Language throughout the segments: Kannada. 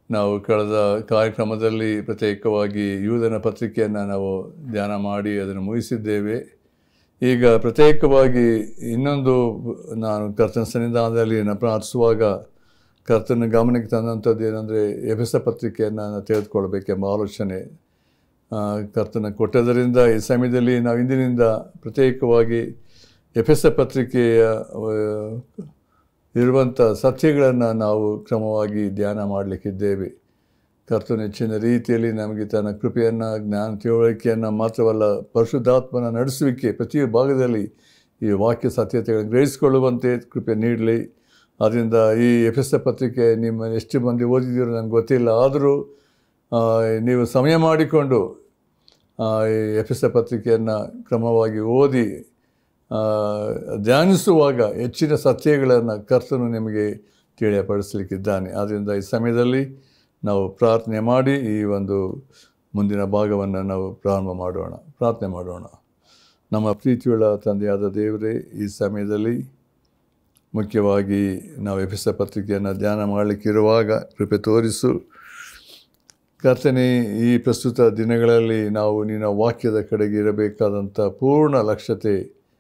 ನಾವು ಕಳೆದ ಕಾರ್ಯಕ್ರಮದಲ್ಲಿ ಪ್ರತ್ಯೇಕವಾಗಿ ಯೂದನ ಪತ್ರಿಕೆಯನ್ನು ನಾವು ಧ್ಯಾನ ಮಾಡಿ ಅದನ್ನು ಮುಗಿಸಿದ್ದೇವೆ ಈಗ ಪ್ರತ್ಯೇಕವಾಗಿ ಇನ್ನೊಂದು ನಾನು ಕರ್ತನ ಸನ್ನಿಧಾನದಲ್ಲಿ ನಾನು ಪ್ರಾರ್ಥಿಸುವಾಗ ಕರ್ತನ ಗಮನಕ್ಕೆ ತಂದಂಥದ್ದು ಏನಂದರೆ ಎಫೆಸ ಪತ್ರಿಕೆಯನ್ನು ನಾನು ತೆಗೆದುಕೊಳ್ಬೇಕೆಂಬ ಆಲೋಚನೆ ಆ, ಕರ್ತನ ಕೊಟ್ಟದರಿಂದ ಈ ಸಮಯದಲ್ಲಿ ನಾವು ಇಂದಿನಿಂದ ಪ್ರತ್ಯೇಕವಾಗಿ ಎಫೆಸ ಪತ್ರಿಕೆಯ ಆ, ಇರುವಂಥ ಸತ್ಯಗಳನ್ನು ನಾವು ಕ್ರಮವಾಗಿ ಧ್ಯಾನ ಮಾಡಲಿಕ್ಕಿದ್ದೇವೆ ಕರ್ತನ ಹೆಚ್ಚಿನ ರೀತಿಯಲ್ಲಿ ನಮಗೆ ತನ್ನ ಕೃಪೆಯನ್ನು ಜ್ಞಾನ ತಿಳುವಳಿಕೆಯನ್ನು ಮಾತ್ರವಲ್ಲ ಪರಿಶುದ್ಧಾತ್ಮನ ನಡೆಸುವಿಕೆ ಪ್ರತಿ ಭಾಗದಲ್ಲಿ ಈ ವಾಕ್ಯ ಸತ್ಯತೆಗಳನ್ನು ಗ್ರಹಿಸಿಕೊಳ್ಳುವಂತೆ ಕೃಪೆ ನೀಡಲಿ ಆದ್ದರಿಂದ ಈ ಎಫ್ ಎಸ್ ಪತ್ರಿಕೆ ನಿಮ್ಮ ಎಷ್ಟು ಮಂದಿ ಓದಿದ್ದೀರೋ ನನಗೆ ಗೊತ್ತಿಲ್ಲ ಆದರೂ ಆ, ನೀವು ಸಮಯ ಮಾಡಿಕೊಂಡು ಆ, ಈ ಎಫ್ ಎಸ್ ಪತ್ರಿಕೆಯನ್ನು ಕ್ರಮವಾಗಿ ಓದಿ ಆ, ಧ್ಯಾನಿಸುವಾಗ ಹೆಚ್ಚಿನ ಸತ್ಯಗಳನ್ನು ಕರ್ತನು ನಿಮಗೆ ತಿಳಿಯಪಡಿಸಲಿಕ್ಕಿದ್ದಾನೆ ಆದ್ದರಿಂದ ಈ ಸಮಯದಲ್ಲಿ ನಾವು ಪ್ರಾರ್ಥನೆ ಮಾಡಿ ಈ ಒಂದು ಮುಂದಿನ ಭಾಗವನ್ನು ನಾವು ಪ್ರಾರಂಭ ಮಾಡೋಣ ಪ್ರಾರ್ಥನೆ ಮಾಡೋಣ ನಮ್ಮ ಪ್ರೀತಿಯುಳ್ಳ ತಂದೆಯಾದ ದೇವರೇ ಈ ಸಮಯದಲ್ಲಿ ಮುಖ್ಯವಾಗಿ ನಾವು ಎಫೆಸ ಪತ್ರಿಕೆಯನ್ನು ಧ್ಯಾನ ಮಾಡಲಿಕ್ಕಿರುವಾಗ ಕೃಪೆ ತೋರಿಸು ಕರ್ತನೆ ಈ ಪ್ರಸ್ತುತ ದಿನಗಳಲ್ಲಿ ನಾವು ನಿನ್ನ ವಾಕ್ಯದ ಕಡೆಗೆ ಇರಬೇಕಾದಂಥ ಪೂರ್ಣ ಲಕ್ಷ್ಯತೆ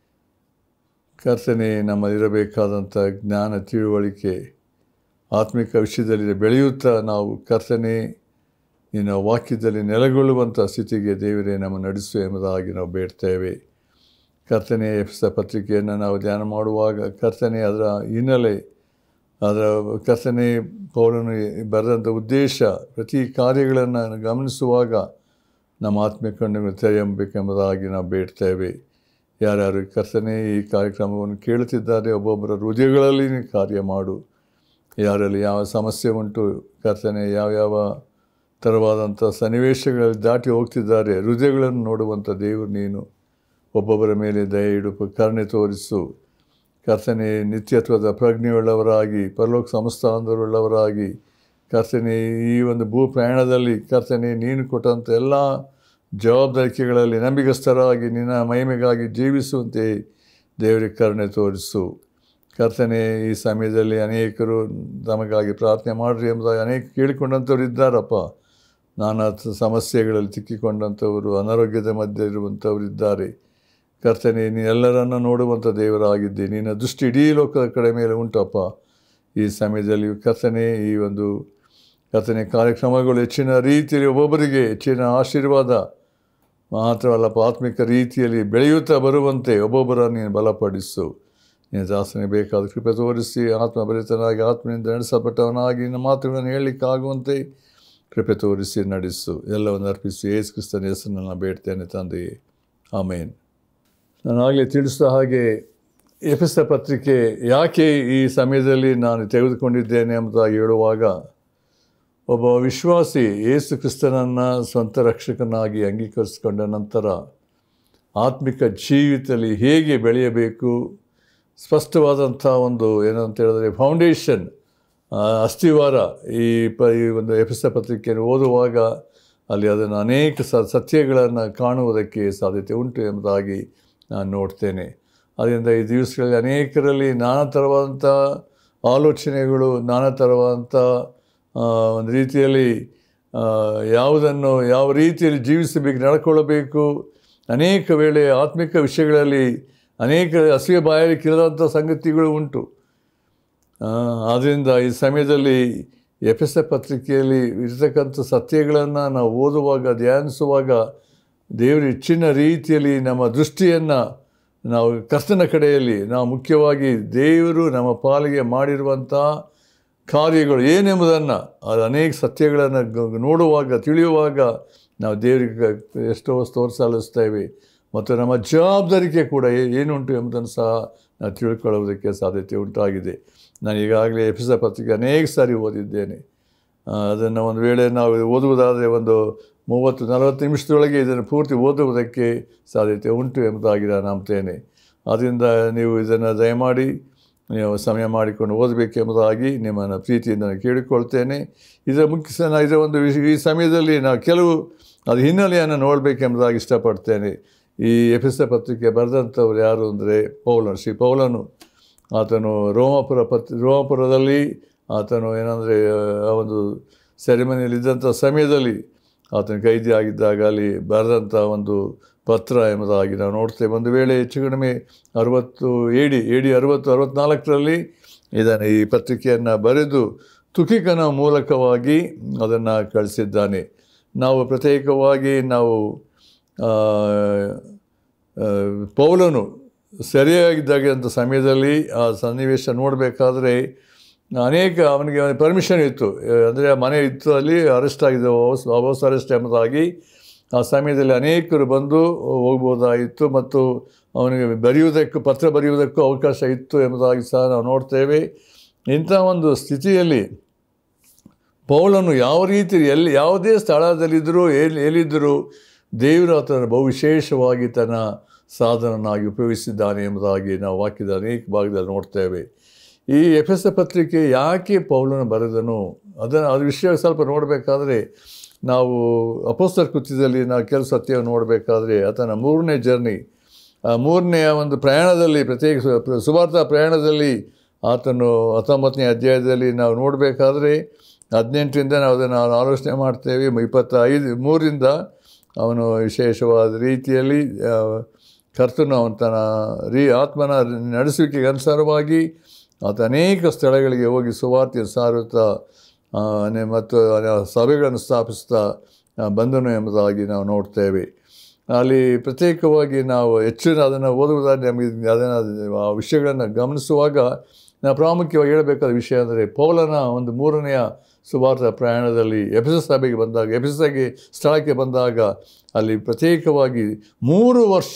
ಕರ್ತನೆ ನಮ್ಮಲ್ಲಿರಬೇಕಾದಂಥ ಜ್ಞಾನ ತಿಳುವಳಿಕೆ ಆತ್ಮಿಕ ವಿಷಯದಲ್ಲಿ ಬೆಳೆಯುತ್ತಾ ನಾವು ಕರ್ತನೆ ನಿನ್ನ ವಾಕ್ಯದಲ್ಲಿ ನೆಲೆಗೊಳ್ಳುವಂಥ ಸ್ಥಿತಿಗೆ ದೇವರೇ ನಮ್ಮ ನಡೆಸು ಎಂಬುದಾಗಿ ನಾವು ಬೇಡ್ತೇವೆ ಕರ್ತನೆ ಎಫ್ಸ ಪತ್ರಿಕೆಯನ್ನು ನಾವು ಧ್ಯಾನ ಮಾಡುವಾಗ ಕರ್ತನೆ ಅದರ ಹಿನ್ನೆಲೆ ಅದರ ಕರ್ತನೆ ಪೌಲನು ಬರೆದಂಥ ಉದ್ದೇಶ ಪ್ರತಿ ಕಾರ್ಯಗಳನ್ನು ಗಮನಿಸುವಾಗ ನಮ್ಮ ಆತ್ಮಿಕ ಕಣ್ಣುಗಳು ತೆರೆಯಬೇಕೆಂಬುದಾಗಿ ನಾವು ಬೇಡ್ತೇವೆ ಯಾರ್ಯಾರು ಕರ್ತನೆ ಈ ಕಾರ್ಯಕ್ರಮವನ್ನು ಕೇಳುತ್ತಿದ್ದಾರೆ ಒಬ್ಬೊಬ್ಬರ ಹೃದಯಗಳಲ್ಲಿ ನೀನು ಕಾರ್ಯ ಮಾಡು ಯಾರಲ್ಲಿ ಯಾವ ಸಮಸ್ಯೆ ಉಂಟು ಕರ್ತನೆ ಯಾವ್ಯಾವ ಥರವಾದಂಥ ಸನ್ನಿವೇಶಗಳಲ್ಲಿ ದಾಟಿ ಹೋಗ್ತಿದ್ದಾರೆ ಹೃದಯಗಳನ್ನು ನೋಡುವಂಥ ದೇವರು ನೀನು ಒಬ್ಬೊಬ್ಬರ ಮೇಲೆ ದಯ ಇಡುಪು ಕರುಣೆ ತೋರಿಸು ಕರ್ತನೆ ನಿತ್ಯತ್ವದ ಪ್ರಜ್ಞೆಯುಳ್ಳವರಾಗಿ ಪರಲೋಕ ಸಂಸ್ಥಾನದವರುಳ್ಳವರಾಗಿ ಕರ್ತನೆ ಈ ಒಂದು ಭೂ ಪ್ರಯಾಣದಲ್ಲಿ ಕರ್ತನೆ ನೀನು ಕೊಟ್ಟಂಥ ಎಲ್ಲ ಜವಾಬ್ದಾರಿಕೆಗಳಲ್ಲಿ ನಂಬಿಗಸ್ತರಾಗಿ ನಿನ್ನ ಮಹಿಮೆಗಾಗಿ ಜೀವಿಸುವಂತೆ ದೇವರಿಗೆ ಕರುಣೆ ತೋರಿಸು ಕರ್ತನೆ ಈ ಸಮಯದಲ್ಲಿ ಅನೇಕರು ನಮಗಾಗಿ ಪ್ರಾರ್ಥನೆ ಮಾಡಿರಿ ಎಂಬುದಾಗಿ ಅನೇಕ ಕೇಳಿಕೊಂಡಂಥವ್ರು ಇದ್ದಾರಪ್ಪ ನಾನಾ ತ- ಸಮಸ್ಯೆಗಳಲ್ಲಿ ಸಿಕ್ಕಿಕೊಂಡಂಥವರು ಅನಾರೋಗ್ಯದ ಮಧ್ಯೆ ಇರುವಂಥವರು ಇದ್ದಾರೆ ಕರ್ತನೆ ನೀ ಎಲ್ಲರನ್ನು ನೋಡುವಂಥ ದೇವರಾಗಿದ್ದೆ ನಿನ್ನ ದೃಷ್ಟಿ ಇಡೀ ಲೋಕದ ಕಡೆ ಮೇಲೆ ಉಂಟಪ್ಪ ಈ ಸಮಯದಲ್ಲಿ ಕರ್ತನೆ ಈ ಒಂದು ಕರ್ತನೆ ಕಾರ್ಯಕ್ರಮಗಳು ಹೆಚ್ಚಿನ ರೀತಿಯಲ್ಲಿ ಒಬ್ಬೊಬ್ಬರಿಗೆ ಹೆಚ್ಚಿನ ಆಶೀರ್ವಾದ ಮಾತ್ರವಲ್ಲಪ್ಪ ಆತ್ಮಿಕ ರೀತಿಯಲ್ಲಿ ಬೆಳೆಯುತ್ತಾ ಬರುವಂತೆ ಒಬ್ಬೊಬ್ಬರ ನೀನು ಬಲಪಡಿಸು ನೀನು ದಾಸನಿಗೆ ಬೇಕಾದ ಕೃಪೆ ತೋರಿಸಿ ಆತ್ಮಭರಿತನಾಗಿ ಆತ್ಮನಿಂದ ನಡೆಸಲ್ಪಟ್ಟವನಾಗಿ ನಿನ್ನ ಮಾತುಗಳನ್ನು ಹೇಳಲಿಕ್ಕಾಗುವಂತೆ ಕೃಪೆ ತೋರಿಸಿ ನಡೆಸು ಎಲ್ಲವನ್ನು ಅರ್ಪಿಸಿ ಯೇಸು ಕ್ರಿಸ್ತನ ಹೆಸರನ್ನು ಬೇಡ್ತೇನೆ ತಂದೆಯೇ ಆಮೇನ್ ನಾನಾಗಲೇ ತಿಳಿಸಿದ ಹಾಗೆ ಎಫೆಸ ಪತ್ರಿಕೆ ಯಾಕೆ ಈ ಸಮಯದಲ್ಲಿ ನಾನು ತೆಗೆದುಕೊಂಡಿದ್ದೇನೆ ಎಂಬುದಾಗಿ ಹೇಳುವಾಗ ಒಬ್ಬ ವಿಶ್ವಾಸಿ ಯೇಸು ಕ್ರಿಸ್ತನನ್ನು ಸ್ವಂತ ರಕ್ಷಕನಾಗಿ ಅಂಗೀಕರಿಸಿಕೊಂಡ ನಂತರ ಆತ್ಮಿಕ ಜೀವಿತದಲ್ಲಿ ಹೇಗೆ ಬೆಳೆಯಬೇಕು ಸ್ಪಷ್ಟವಾದಂಥ ಒಂದು ಏನಂತ ಹೇಳಿದ್ರೆ ಫೌಂಡೇಶನ್ ಆ, ಅಸ್ಥಿವಾರ ಈ ಪ ಈ ಒಂದು ಎಫೆಸ ಪತ್ರಿಕೆಯನ್ನು ಓದುವಾಗ ಅಲ್ಲಿ ಅದನ್ನು ಅನೇಕ ಸ ಸತ್ಯಗಳನ್ನು ಕಾಣುವುದಕ್ಕೆ ಸಾಧ್ಯತೆ ಉಂಟು ಎಂಬುದಾಗಿ ನಾನು ನೋಡ್ತೇನೆ ಅದರಿಂದ ಈ ದಿವಸಗಳಲ್ಲಿ ಅನೇಕರಲ್ಲಿ ನಾನಾ ಥರವಾದಂಥ ಆಲೋಚನೆಗಳು ನಾನಾ ಥರವಾದಂಥ ಆ, ಒಂದು ರೀತಿಯಲ್ಲಿ ಆ, ಯಾವುದನ್ನು ಯಾವ ರೀತಿಯಲ್ಲಿ ಜೀವಿಸಬೇಕು ನಡ್ಕೊಳ್ಳಬೇಕು ಅನೇಕ ವೇಳೆ ಆತ್ಮಿಕ ವಿಷಯಗಳಲ್ಲಿ ಅನೇಕ ಹಸಿವೆ ಬಾಯಲಿಕ್ಕೆ ಇರದಂಥ ಸಂಗತಿಗಳು ಉಂಟು ಆ, ಆದ್ದರಿಂದ ಈ ಸಮಯದಲ್ಲಿ ಎಫ್ ಎಸ್ ಎ ಪತ್ರಿಕೆಯಲ್ಲಿ ಇರತಕ್ಕಂಥ ಸತ್ಯಗಳನ್ನು ನಾವು ಓದುವಾಗ ಧ್ಯಾನಿಸುವಾಗ ದೇವರ ಹೆಚ್ಚಿನ ರೀತಿಯಲ್ಲಿ ನಮ್ಮ ದೃಷ್ಟಿಯನ್ನು ನಾವು ಕರ್ತನ ಕಡೆಯಲ್ಲಿ ನಾವು ಮುಖ್ಯವಾಗಿ ದೇವರು ನಮ್ಮ ಪಾಲಿಗೆ ಮಾಡಿರುವಂಥ ಕಾರ್ಯಗಳು ಏನೆಂಬುದನ್ನು ಅದು ಅನೇಕ ಸತ್ಯಗಳನ್ನು ಗ- ನೋಡುವಾಗ ತಿಳಿಯುವಾಗ ನಾವು ದೇವರಿಗೆ ಎಷ್ಟೋ ತೋರಿಸಲಿಸ್ತೇವೆ ಮತ್ತು ನಮ್ಮ ಜವಾಬ್ದಾರಿಕೆ ಕೂಡ ಏ- ಏನುಂಟು ಎಂಬುದನ್ನು ಸಹ ನಾವು ತಿಳ್ಕೊಳ್ಳೋದಕ್ಕೆ ಸಾಧ್ಯತೆ ಉಂಟಾಗಿದೆ ನಾನು ಈಗಾಗಲೇ ಎಫಿಸ ಪತ್ರಿಕೆ ಅನೇಕ ಸಾರಿ ಓದಿದ್ದೇನೆ ಅದನ್ನು ಒಂದು ವೇಳೆ ನಾವು ಓದುವುದಾದರೆ ಒಂದು ಮೂವತ್ತು ನಲವತ್ತು ನಿಮಿಷದೊಳಗೆ ಇದನ್ನು ಪೂರ್ತಿ ಓದುವುದಕ್ಕೆ ಸಾಧ್ಯತೆ ಉಂಟು ಎಂಬುದಾಗಿ ನಾನು ನಂಬ್ತೇನೆ ಆದ್ದರಿಂದ ನೀವು ಇದನ್ನು ದಯಮಾಡಿ ನೀವು ಸಮಯ ಮಾಡಿಕೊಂಡು ಓದಬೇಕೆಂಬುದಾಗಿ ನಿಮ್ಮನ್ನು ಪ್ರೀತಿಯಿಂದ ನಾನು ಕೇಳಿಕೊಳ್ತೇನೆ ಇದರ ಮುಖ್ಯ ಸ- ಇದರ ಒಂದು ವಿಷ- ಈ ಸಮಯದಲ್ಲಿ ನಾವು ಕೆಲವು ಅದು ಹಿನ್ನೆಲೆಯನ್ನು ನೋಡಬೇಕೆಂಬುದಾಗಿ ಇಷ್ಟಪಡ್ತೇನೆ ಈ ಎಫೆಸ ಪತ್ರಿಕೆ ಬರೆದಂಥವ್ರು ಯಾರು ಅಂದರೆ ಪೌಲನು ಶ್ರೀ ಪೌಲನು ಆತನು ರೋಮಾಪುರ ಪತ್ ರೋಮಾಪುರದಲ್ಲಿ ಆತನು ಏನಂದರೆ ಆ ಒಂದು ಸೆರೆಮನೆಯಲ್ಲಿದ್ದಂಥ ಸಮಯದಲ್ಲಿ ಆತನ ಕೈದಿ ಆಗಿದ್ದಾಗ ಅಲ್ಲಿ ಬರೆದಂಥ ಒಂದು ಪತ್ರ ಎಂಬುದಾಗಿ ನಾವು ನೋಡ್ತೇವೆ ಒಂದು ವೇಳೆ ಹೆಚ್ಚು ಕಡಿಮೆ ಅರವತ್ತು ಏಡಿ ಏಡಿ ಅರವತ್ತು ಅರವತ್ತ್ನಾಲ್ಕರಲ್ಲಿ ಇದನ್ನು ಈ ಪತ್ರಿಕೆಯನ್ನು ಬರೆದು ತುಕಿಕನ ಮೂಲಕವಾಗಿ ಅದನ್ನು ಕಳಿಸಿದ್ದಾನೆ ನಾವು ಪ್ರತ್ಯೇಕವಾಗಿ ನಾವು ಆ, ಆ, ಪೌಲನು ಸರಿಯಾಗಿದ್ದಾಗಂಥ ಸಮಯದಲ್ಲಿ ಆ ಸನ್ನಿವೇಶ ನೋಡಬೇಕಾದ್ರೆ ಅನೇಕ ಅವನಿಗೆ ಪರ್ಮಿಷನ್ ಇತ್ತು ಅಂದರೆ ಮನೆ ಇತ್ತು ಅಲ್ಲಿ ಅರೆಸ್ಟ್ ಆಗಿದೆ ಹೌಸ್ ಹೌಸ್ ಅರೆಸ್ಟ್ ಎಂಬುದಾಗಿ ಆ ಸಮಯದಲ್ಲಿ ಅನೇಕರು ಬಂದು ಹೋಗ್ಬೋದಾಗಿತ್ತು ಮತ್ತು ಅವನಿಗೆ ಬರೆಯುವುದಕ್ಕೂ ಪತ್ರ ಬರೆಯುವುದಕ್ಕೂ ಅವಕಾಶ ಇತ್ತು ಎಂಬುದಾಗಿ ಸಹ ನಾವು ನೋಡ್ತೇವೆ ಇಂಥ ಒಂದು ಸ್ಥಿತಿಯಲ್ಲಿ ಪೌಲನು ಯಾವ ರೀತಿ ಎಲ್ಲಿ ಯಾವುದೇ ಸ್ಥಳದಲ್ಲಿದ್ದರೂ ಎಲ್ಲಿ ಎಲ್ಲಿದ್ದರೂ ದೇವರು ಆತನ ಬಹುವಿಶೇಷವಾಗಿ ತನ್ನ ಸಾಧನನಾಗಿ ಉಪಯೋಗಿಸಿದ್ದಾನೆ ಎಂಬುದಾಗಿ ನಾವು ವಾಕ್ಯದ ಅನೇಕ ಭಾಗದಲ್ಲಿ ನೋಡ್ತೇವೆ ಈ ಎಫ್ ಎಸ್ ಪತ್ರಿಕೆ ಯಾಕೆ ಪೌಲನು ಬರೆದನು ಅದನ್ನು ಅದ್ರ ವಿಷಯ ಸ್ವಲ್ಪ ನೋಡಬೇಕಾದ್ರೆ ನಾವು ಅಪೋಸ್ತರ್ ಕೃತ್ಯದಲ್ಲಿ ನಾವು ಕೆಲವು ಸತ್ಯ ನೋಡಬೇಕಾದ್ರೆ ಆತನ ಮೂರನೇ ಜರ್ನಿ ಆ ಮೂರನೆಯ ಒಂದು ಪ್ರಯಾಣದಲ್ಲಿ ಪ್ರತ್ಯೇಕ ಸು- ಸುವಾರ್ಥ ಪ್ರಯಾಣದಲ್ಲಿ ಆತನು ಹತ್ತೊಂಬತ್ತನೇ ಅಧ್ಯಾಯದಲ್ಲಿ ನಾವು ನೋಡಬೇಕಾದ್ರೆ ಹದಿನೆಂಟರಿಂದ ನಾವು ಅದನ್ನು ಆಲೋಚನೆ ಮಾಡ್ತೇವೆ ಇಪ್ಪತ್ತೈದು ಮೂರಿಂದ ಅವನು ವಿಶೇಷವಾದ ರೀತಿಯಲ್ಲಿ ಆ, ಕರ್ತನು ಅವನ ತನ್ನ ರೀ ಆತ್ಮನ ನಡೆಸುವಿಕೆಗೆ ಅನುಸಾರವಾಗಿ ಆತ ಅನೇಕ ಸ್ಥಳಗಳಿಗೆ ಹೋಗಿ ಸುವಾರ್ತೆ ಸಾರುತ್ತಾ ಆ, ನೆ- ಮತ್ತು ಆ ಸಭೆಗಳನ್ನು ಸ್ಥಾಪಿಸ್ತಾ ಆ, ಬಂದನು ಎಂಬುದಾಗಿ ನಾವು ನೋಡ್ತೇವೆ ಅಲ್ಲಿ ಪ್ರತ್ಯೇಕವಾಗಿ ನಾವು ಹೆಚ್ಚಿನ ಅದನ್ನು ಓದುವುದಾದ್ರೆ ನಮಗೆ ಅದನ್ನು ಆ ವಿಷಯಗಳನ್ನು ಗಮನಿಸುವಾಗ ನಾವು ಪ್ರಾಮುಖ್ಯವಾಗಿ ಹೇಳಬೇಕಾದ ವಿಷಯ ಅಂದರೆ ಪೌಲನ ಒಂದು ಮೂರನೆಯ ಸುವಾರ್ಥ ಪ್ರಯಾಣದಲ್ಲಿ ಎಫೆಸ ಸಭೆಗೆ ಬಂದಾಗ ಎಫೆಸಗೆ ಸ್ಥಳಕ್ಕೆ ಬಂದಾಗ ಅಲ್ಲಿ ಪ್ರತ್ಯೇಕವಾಗಿ ಮೂರು ವರ್ಷ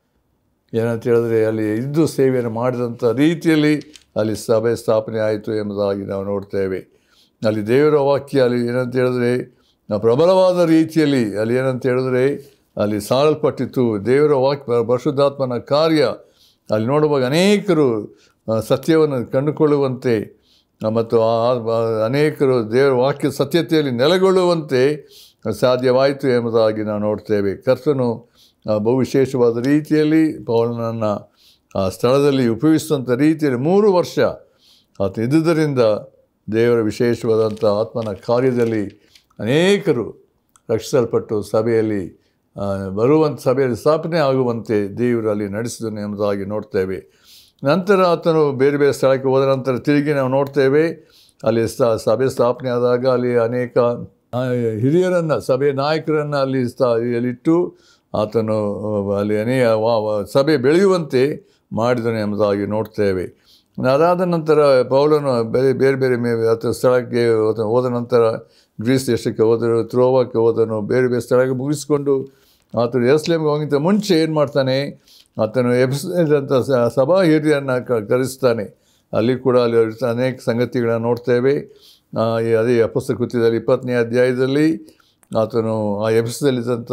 ಏನಂತ ಹೇಳಿದ್ರೆ ಅಲ್ಲಿ ಇದ್ದು ಸೇವೆಯನ್ನು ಮಾಡಿದಂಥ ರೀತಿಯಲ್ಲಿ ಅಲ್ಲಿ ಸಭೆ ಸ್ಥಾಪನೆ ಆಯಿತು ಎಂಬುದಾಗಿ ನಾವು ನೋಡ್ತೇವೆ ಅಲ್ಲಿ ದೇವರ ವಾಕ್ಯ ಅಲ್ಲಿ ಏನಂತ ಹೇಳಿದ್ರೆ ನಾವು ಪ್ರಬಲವಾದ ರೀತಿಯಲ್ಲಿ ಅಲ್ಲಿ ಏನಂತ ಹೇಳಿದ್ರೆ ಅಲ್ಲಿ ಸಾರಲ್ಪಟ್ಟಿತ್ತು ದೇವರ ವಾಕ್ಯ ಪರಿಶುದ್ಧಾತ್ಮನ ಕಾರ್ಯ ಅಲ್ಲಿ ನೋಡುವಾಗ ಅನೇಕರು ಆ, ಸತ್ಯವನ್ನು ಕಂಡುಕೊಳ್ಳುವಂತೆ ಆ, ಮತ್ತು ಆ ಆ- ಅನೇಕರು ದೇವರ ವಾಕ್ಯ ಸತ್ಯತೆಯಲ್ಲಿ ನೆಲೆಗೊಳ್ಳುವಂತೆ ಸಾಧ್ಯವಾಯಿತು ಎಂಬುದಾಗಿ ನಾವು ನೋಡ್ತೇವೆ ಕರ್ತನು ಆ, ಬಹು ವಿಶೇಷವಾದ ರೀತಿಯಲ್ಲಿ ಪೌಲನನ್ನು ಆ ಸ್ಥಳದಲ್ಲಿ ಉಪಯೋಗಿಸುವಂಥ ರೀತಿಯಲ್ಲಿ ಮೂರು ವರ್ಷ ಆತ ಇದ್ದುದರಿಂದ ದೇವರ ವಿಶೇಷವಾದಂಥ ಆತ್ಮನ ಕಾರ್ಯದಲ್ಲಿ ಅನೇಕರು ರಕ್ಷಿಸಲ್ಪಟ್ಟು ಸಭೆಯಲ್ಲಿ ಆ, ಬರುವಂಥ ಸಭೆಯಲ್ಲಿ ಸ್ಥಾಪನೆ ಆಗುವಂತೆ ದೇವರು ಅಲ್ಲಿ ನಡೆಸಿದನು ಎಂಬುದಾಗಿ ನೋಡ್ತೇವೆ ನಂತರ ಆತನು ಬೇರೆ ಬೇರೆ ಸ್ಥಳಕ್ಕೆ ಹೋದ ನಂತರ ತಿರುಗಿ ನಾವು ನೋಡ್ತೇವೆ ಅಲ್ಲಿ ಸ ಸಭೆ ಸ್ಥಾಪನೆ ಆದಾಗ ಅಲ್ಲಿ ಅನೇಕ ಆ, ಹಿರಿಯರನ್ನು ಸಭೆ ನಾಯಕರನ್ನು ಅಲ್ಲಿ ಸ್ಥಾ ಅಲ್ಲಿಟ್ಟು ಆತನು ಆ, ಅಲ್ಲಿ ಅನೇಕ ವಾ- ವಾ- ಸಭೆ ಬೆಳೆಯುವಂತೆ ಮಾಡಿದನು ಎಂಬುದಾಗಿ ನೋಡ್ತೇವೆ ಅದಾದ ನಂತರ ಪೌಲನು ಬೇರೆ ಬೇರೆ ಬೇರೆ ಮೇ ಆತ ಸ್ಥಳಕ್ಕೆ ಹೋದ ಹೋದ ನಂತರ ಗ್ರೀಸ್ ದೇಶಕ್ಕೆ ಹೋದರು ತ್ರೋವಾಕ್ಕೆ ಹೋದನು ಬೇರೆ ಬೇರೆ ಸ್ಥಳಕ್ಕೆ ಮುಗಿಸ್ಕೊಂಡು ಆತನು ಎಸ್ಲೇಮ್ಗೆ ಹೋಗಿಂತ ಮುಂಚೆ ಏನು ಮಾಡ್ತಾನೆ ಆತನು ಎಬ್ಸಿದಂಥ ಸಭಾ ಹಿರಿಯರನ್ನು ಕ ಕರೆಸ್ತಾನೆ ಅಲ್ಲಿ ಕೂಡ ಅಲ್ಲಿ ಇರ್ತ- ಅನೇಕ ಸಂಗತಿಗಳನ್ನು ನೋಡ್ತೇವೆ ಆ, ಈ ಅದೇ ಅಪಸ್ತ ಕೃತ್ಯದಲ್ಲಿ ಇಪ್ಪತ್ತನೇ ಅಧ್ಯಾಯದಲ್ಲಿ ಆತನು ಆ ಎಬ್ಸದಲ್ಲಿದ್ದಂಥ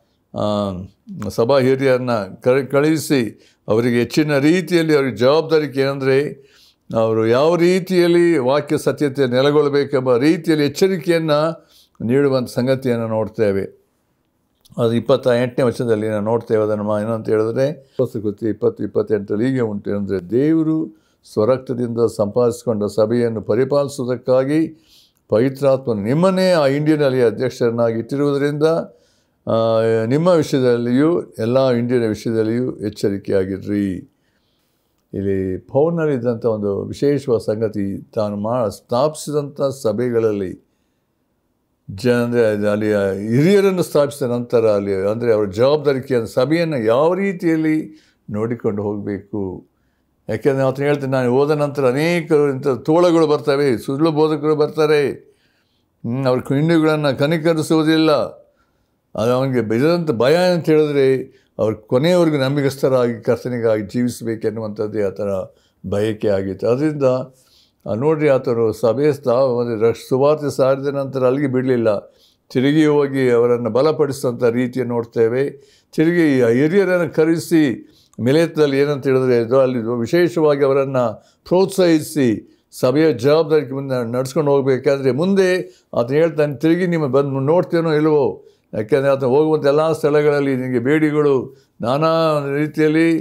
ಸಭಾ ಹಿರಿಯರನ್ನ ಕರೆ ಕಳುಹಿಸಿ ಅವರಿಗೆ ಹೆಚ್ಚಿನ ರೀತಿಯಲ್ಲಿ ಅವ್ರಿಗೆ ಜವಾಬ್ದಾರಿಕೆ ಏನಂದರೆ ಅವರು ಯಾವ ರೀತಿಯಲ್ಲಿ ವಾಕ್ಯ ಸತ್ಯತೆ ನೆಲೆಗೊಳ್ಳಬೇಕೆಂಬ ರೀತಿಯಲ್ಲಿ ಎಚ್ಚರಿಕೆಯನ್ನು ನೀಡುವಂಥ ಸಂಗತಿಯನ್ನು ನೋಡ್ತೇವೆ ಅದು ಇಪ್ಪತ್ತ ಎಂಟನೇ ವರ್ಷದಲ್ಲಿ ನಾವು ನೋಡ್ತೇವೆ ಅದನ್ನು ಮಾ- ಏನಂತ ಹೇಳಿದ್ರೆ ಕೃತಿ ಇಪ್ಪತ್ತು ಇಪ್ಪತ್ತೆಂಟರಲ್ಲಿ ಹೀಗೆ ಉಂಟು ಅಂದರೆ ದೇವರು ಸ್ವರಕ್ತದಿಂದ ಸಂಪಾದಿಸಿಕೊಂಡ ಸಭೆಯನ್ನು ಪರಿಪಾಲಿಸುವುದಕ್ಕಾಗಿ ಪವಿತ್ರಾತ್ಮನು ನಿಮ್ಮನ್ನೇ ಆ ಇಂಡಿಯನಲ್ಲಿ ಅಧ್ಯಕ್ಷರನ್ನಾಗಿ ಇಟ್ಟಿರುವುದರಿಂದ ಆ, ನಿಮ್ಮ ವಿಷಯದಲ್ಲಿಯೂ ಎಲ್ಲ ಇಂಡಿಯನ್ ವಿಷಯದಲ್ಲಿಯೂ ಎಚ್ಚರಿಕೆಯಾಗಿರ್ರಿ ಇಲ್ಲಿ ಪೌರ್ನಲ್ಲಿದ್ದಂಥ ಒಂದು ವಿಶೇಷವಾದ ಸಂಗತಿ ತಾನು ಮಾ ಸ್ಥಾಪಿಸಿದಂಥ ಸಭೆಗಳಲ್ಲಿ ಜ ಅಂದರೆ ಅಲ್ಲಿ ಹಿರಿಯರನ್ನು ಸ್ಥಾಪಿಸಿದ ನಂತರ ಅಲ್ಲಿ ಅಂದರೆ ಅವರ ಜವಾಬ್ದಾರಿಕೆಯನ್ನು ಸಭೆಯನ್ನು ಯಾವ ರೀತಿಯಲ್ಲಿ ನೋಡಿಕೊಂಡು ಹೋಗಬೇಕು ಯಾಕೆಂದರೆ ಆತನು ಹೇಳ್ತಾನೆ ನಾನು ಹೋದ ನಂತರ ಅನೇಕರು ಇಂಥ ತೋಳಗಳು ಬರ್ತವೆ ಸುಳ್ಳು ಬೋಧಕರು ಬರ್ತಾರೆ ಹ್ಮ್, ಅವ್ರ ಹಿಂಡುಗಳನ್ನು ಕನಿಕರಿಸುವುದಿಲ್ಲ ಅದು ಅವನಿಗೆ ಬೆಳೆದಂಥ ಭಯ ಅಂತ ಹೇಳಿದ್ರೆ ಅವ್ರು ಕೊನೆಯವರೆಗೂ ನಂಬಿಕಸ್ಥರಾಗಿ ಕರ್ತನಿಗಾಗಿ ಜೀವಿಸಬೇಕೆನ್ನುವಂಥದ್ದೇ ಆತನ ಬಯಕೆ ಆಗಿತ್ತು ಅದರಿಂದ ಆ, ನೋಡ್ರಿ ಆತನು ಸಭೆ ಸ್ಥಾ ಒಂದು ರಕ್ಷ ಸುವಾರ್ತೆ ಸಾರಿದ ನಂತರ ಅಲ್ಲಿಗೆ ಬಿಡಲಿಲ್ಲ ತಿರುಗಿ ಹೋಗಿ ಅವರನ್ನು ಬಲಪಡಿಸಿದಂಥ ರೀತಿಯನ್ನು ನೋಡ್ತೇವೆ ತಿರುಗಿ ಆ ಹಿರಿಯರನ್ನು ಕರೆಸಿ ಮಿಲೇತದಲ್ಲಿ ಏನಂತ ಹೇಳಿದ್ರೆ ಇದು ಅಲ್ಲಿ ವಿಶೇಷವಾಗಿ ಅವರನ್ನು ಪ್ರೋತ್ಸಾಹಿಸಿ ಸಭೆಯ ಜವಾಬ್ದಾರಿ ಮುಂದೆ ನಡ್ಸ್ಕೊಂಡು ಹೋಗಬೇಕಾದ್ರೆ ಮುಂದೆ ಆತ ಹೇಳ್ತಾನೆ ತಿರುಗಿ ನಿಮ್ಮ ಬಂದು ನೋಡ್ತೇನೋ ಇಲ್ವೋ ಯಾಕೆಂದರೆ ಆತ ಹೋಗುವಂಥ ಎಲ್ಲ ಸ್ಥಳಗಳಲ್ಲಿ ನಿನಗೆ ಬೇಡಿಗಳು ನಾನಾ ರೀತಿಯಲ್ಲಿ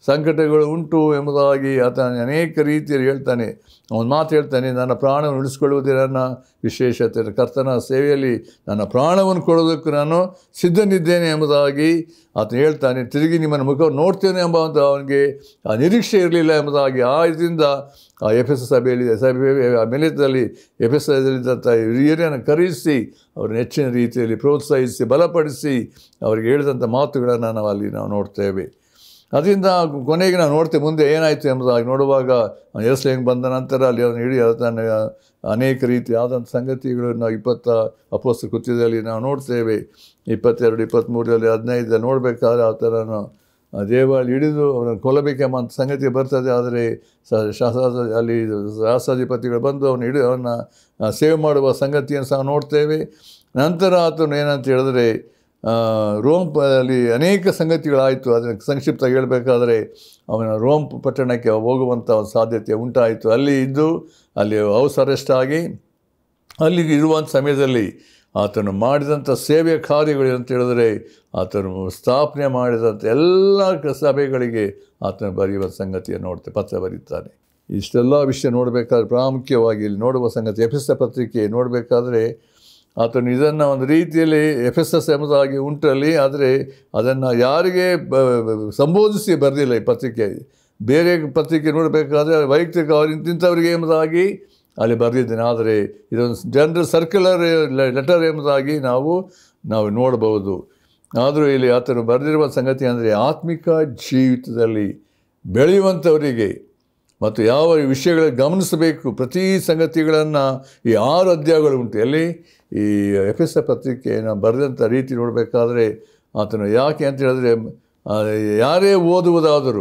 ಸಂಕಟಗಳು ಉಂಟು ಎಂಬುದಾಗಿ ಆತ ಅನೇಕ ರೀತಿಯಲ್ಲಿ ಹೇಳ್ತಾನೆ ಅವನು ಮಾತು ಹೇಳ್ತಾನೆ ನನ್ನ ಪ್ರಾಣವನ್ನು ಉಳಿಸ್ಕೊಳ್ಳುವುದೇ ನನ್ನ ವಿಶೇಷತೆ ಕರ್ತನ ಸೇವೆಯಲ್ಲಿ ನನ್ನ ಪ್ರಾಣವನ್ನು ಕೊಡೋದಕ್ಕೆ ನಾನು ಸಿದ್ಧನಿದ್ದೇನೆ ಎಂಬುದಾಗಿ ಆತ ಹೇಳ್ತಾನೆ ತಿರುಗಿ ನಿಮ್ಮನ್ನು ಮುಖವನ್ನು ನೋಡ್ತೇನೆ ಎಂಬ ಒಂದು ಅವನಿಗೆ ಆ ನಿರೀಕ್ಷೆ ಇರಲಿಲ್ಲ ಎಂಬುದಾಗಿ ಆ ಇದರಿಂದ ಆ ಎಫ್ ಎಸ್ ಸಭೆಯಲ್ಲಿ ಸಭೆ ಆ ಮೆಲಿತದಲ್ಲಿ ಎಫ್ ಎಸ್ ಇದ್ದಂಥ ಹಿರಿಯರನ್ನು ಕರೆಯಿಸಿ ಅವ್ರನ್ನ ಹೆಚ್ಚಿನ ರೀತಿಯಲ್ಲಿ ಪ್ರೋತ್ಸಾಹಿಸಿ ಬಲಪಡಿಸಿ ಅವರಿಗೆ ಹೇಳಿದಂಥ ಮಾತುಗಳನ್ನು ನಾವು ಅಲ್ಲಿ ನಾವು ನೋಡ್ತೇವೆ ಅದರಿಂದ ಕೊನೆಗೆ ನಾವು ನೋಡ್ತೇವೆ ಮುಂದೆ ಏನಾಯಿತು ಎಂಬುದಾಗಿ ನೋಡುವಾಗ ಎಸ್ಲೇಂಗ್ ಬಂದ ನಂತರ ಅಲ್ಲಿ ಅವನು ಇಡೀ ತನ್ನ ಅನೇಕ ರೀತಿ ಆದಂಥ ಸಂಗತಿಗಳನ್ನು ನಾವು ಇಪ್ಪತ್ತ ಅಪೋಸ್ತ ಕೃತ್ಯದಲ್ಲಿ ನಾವು ನೋಡ್ತೇವೆ ಇಪ್ಪತ್ತೆರಡು ಇಪ್ಪತ್ತ್ಮೂರರಲ್ಲಿ ಹದಿನೈದು ನೋಡಬೇಕಾದ್ರೆ ಆ ಥರನು ಆ ದೇವಾಳಿ ಹಿಡಿದು ಅವನನ್ನು ಕೊಲ್ಲಬೇಕೆಂಬ ಅಂತ ಸಂಗತಿ ಬರ್ತದೆ ಆದರೆ ಸ ಶಾಸ ಅಲ್ಲಿ ಶಾಸಾಧಿಪತಿಗಳು ಬಂದು ಅವನು ಹಿಡಿದು ಅವನ್ನ ಆ, ಸೇವೆ ಮಾಡುವ ಸಂಗತಿಯನ್ನು ಸಹ ನೋಡ್ತೇವೆ ನಂತರ ಆತನು ಏನಂತ ಹೇಳಿದ್ರೆ ಆ, ರೋಮ್ ಪ- ಅಲ್ಲಿ ಅನೇಕ ಸಂಗತಿಗಳಾಯಿತು ಅದನ್ನು ಸಂಕ್ಷಿಪ್ತ ಹೇಳಬೇಕಾದ್ರೆ ಅವನ ರೋಮ್ ಪಟ್ಟಣಕ್ಕೆ ಹೋಗುವಂಥ ಒಂದು ಸಾಧ್ಯತೆ ಉಂಟಾಯಿತು ಅಲ್ಲಿ ಇದ್ದು ಅಲ್ಲಿ ಹೌಸ್ ಅರೆಸ್ಟ್ ಆಗಿ ಅಲ್ಲಿ ಇರುವಂಥ ಸಮಯದಲ್ಲಿ ಆತನು ಮಾಡಿದಂಥ ಸೇವೆಯ ಕಾರ್ಯಗಳು ಅಂತ ಹೇಳಿದ್ರೆ ಆತನು ಸ್ಥಾಪನೆ ಮಾಡಿದಂಥ ಎಲ್ಲ ಕ- ಸಭೆಗಳಿಗೆ ಆತನು ಬರೆಯುವ ಸಂಗತಿಯನ್ನು ನೋಡ್ತೆ ಪತ್ರ ಬರೀತಾನೆ ಇಷ್ಟೆಲ್ಲ ವಿಷಯ ನೋಡಬೇಕಾದ್ರೆ ಪ್ರಾಮುಖ್ಯವಾಗಿ ಇಲ್ಲಿ ನೋಡುವ ಸಂಗತಿ ಎಫ್ ಎಸ್ ಪತ್ರಿಕೆ ನೋಡಬೇಕಾದ್ರೆ ಆತನು ಇದನ್ನು ಒಂದು ರೀತಿಯಲ್ಲಿ ಎಫ್ ಎಸ್ ಎಸ್ ಎಂಬುದಾಗಿ ಉಂಟಲ್ಲಿ ಆದರೆ ಅದನ್ನು ಯಾರಿಗೆ ಬ ಸಂಬೋಧಿಸಿ ಬರೆದಿಲ್ಲ ಈ ಪತ್ರಿಕೆ ಬೇರೆ ಪತ್ರಿಕೆ ನೋಡಬೇಕಾದ್ರೆ ವೈಯಕ್ತಿಕ ಅವ್ರು ಇಂತಿಂಥವ್ರಿಗೆ ಎಂಬುದಾಗಿ ಅಲ್ಲಿ ಬರೆದಿದ್ದೇನೆ ಆದರೆ ಇದೊಂದು ಜನರಲ್ ಸರ್ಕ್ಯುಲರ್ ಲೆಟರ್ ಎಂಬುದಾಗಿ ನಾವು ನಾವು ನೋಡಬಹುದು ಆದರೂ ಇಲ್ಲಿ ಆತನು ಬರೆದಿರುವ ಸಂಗತಿ ಅಂದರೆ ಆತ್ಮಿಕ ಜೀವಿತದಲ್ಲಿ ಬೆಳೆಯುವಂಥವರಿಗೆ ಮತ್ತು ಯಾವ ವಿಷಯಗಳ ಗಮನಿಸಬೇಕು ಪ್ರತಿ ಸಂಗತಿಗಳನ್ನು ಈ ಆರು ಅಧ್ಯಾಯಗಳು ಉಂಟು ಎಲ್ಲಿ ಈ ಎಫ್ ಎಸ್ ಪತ್ರಿಕೆಯನ್ನು ಬರೆದಂಥ ರೀತಿ ನೋಡಬೇಕಾದ್ರೆ ಆತನು ಯಾಕೆ ಅಂತ ಹೇಳಿದ್ರೆ ಆ, ಯಾರೇ ಓದುವುದಾದರೂ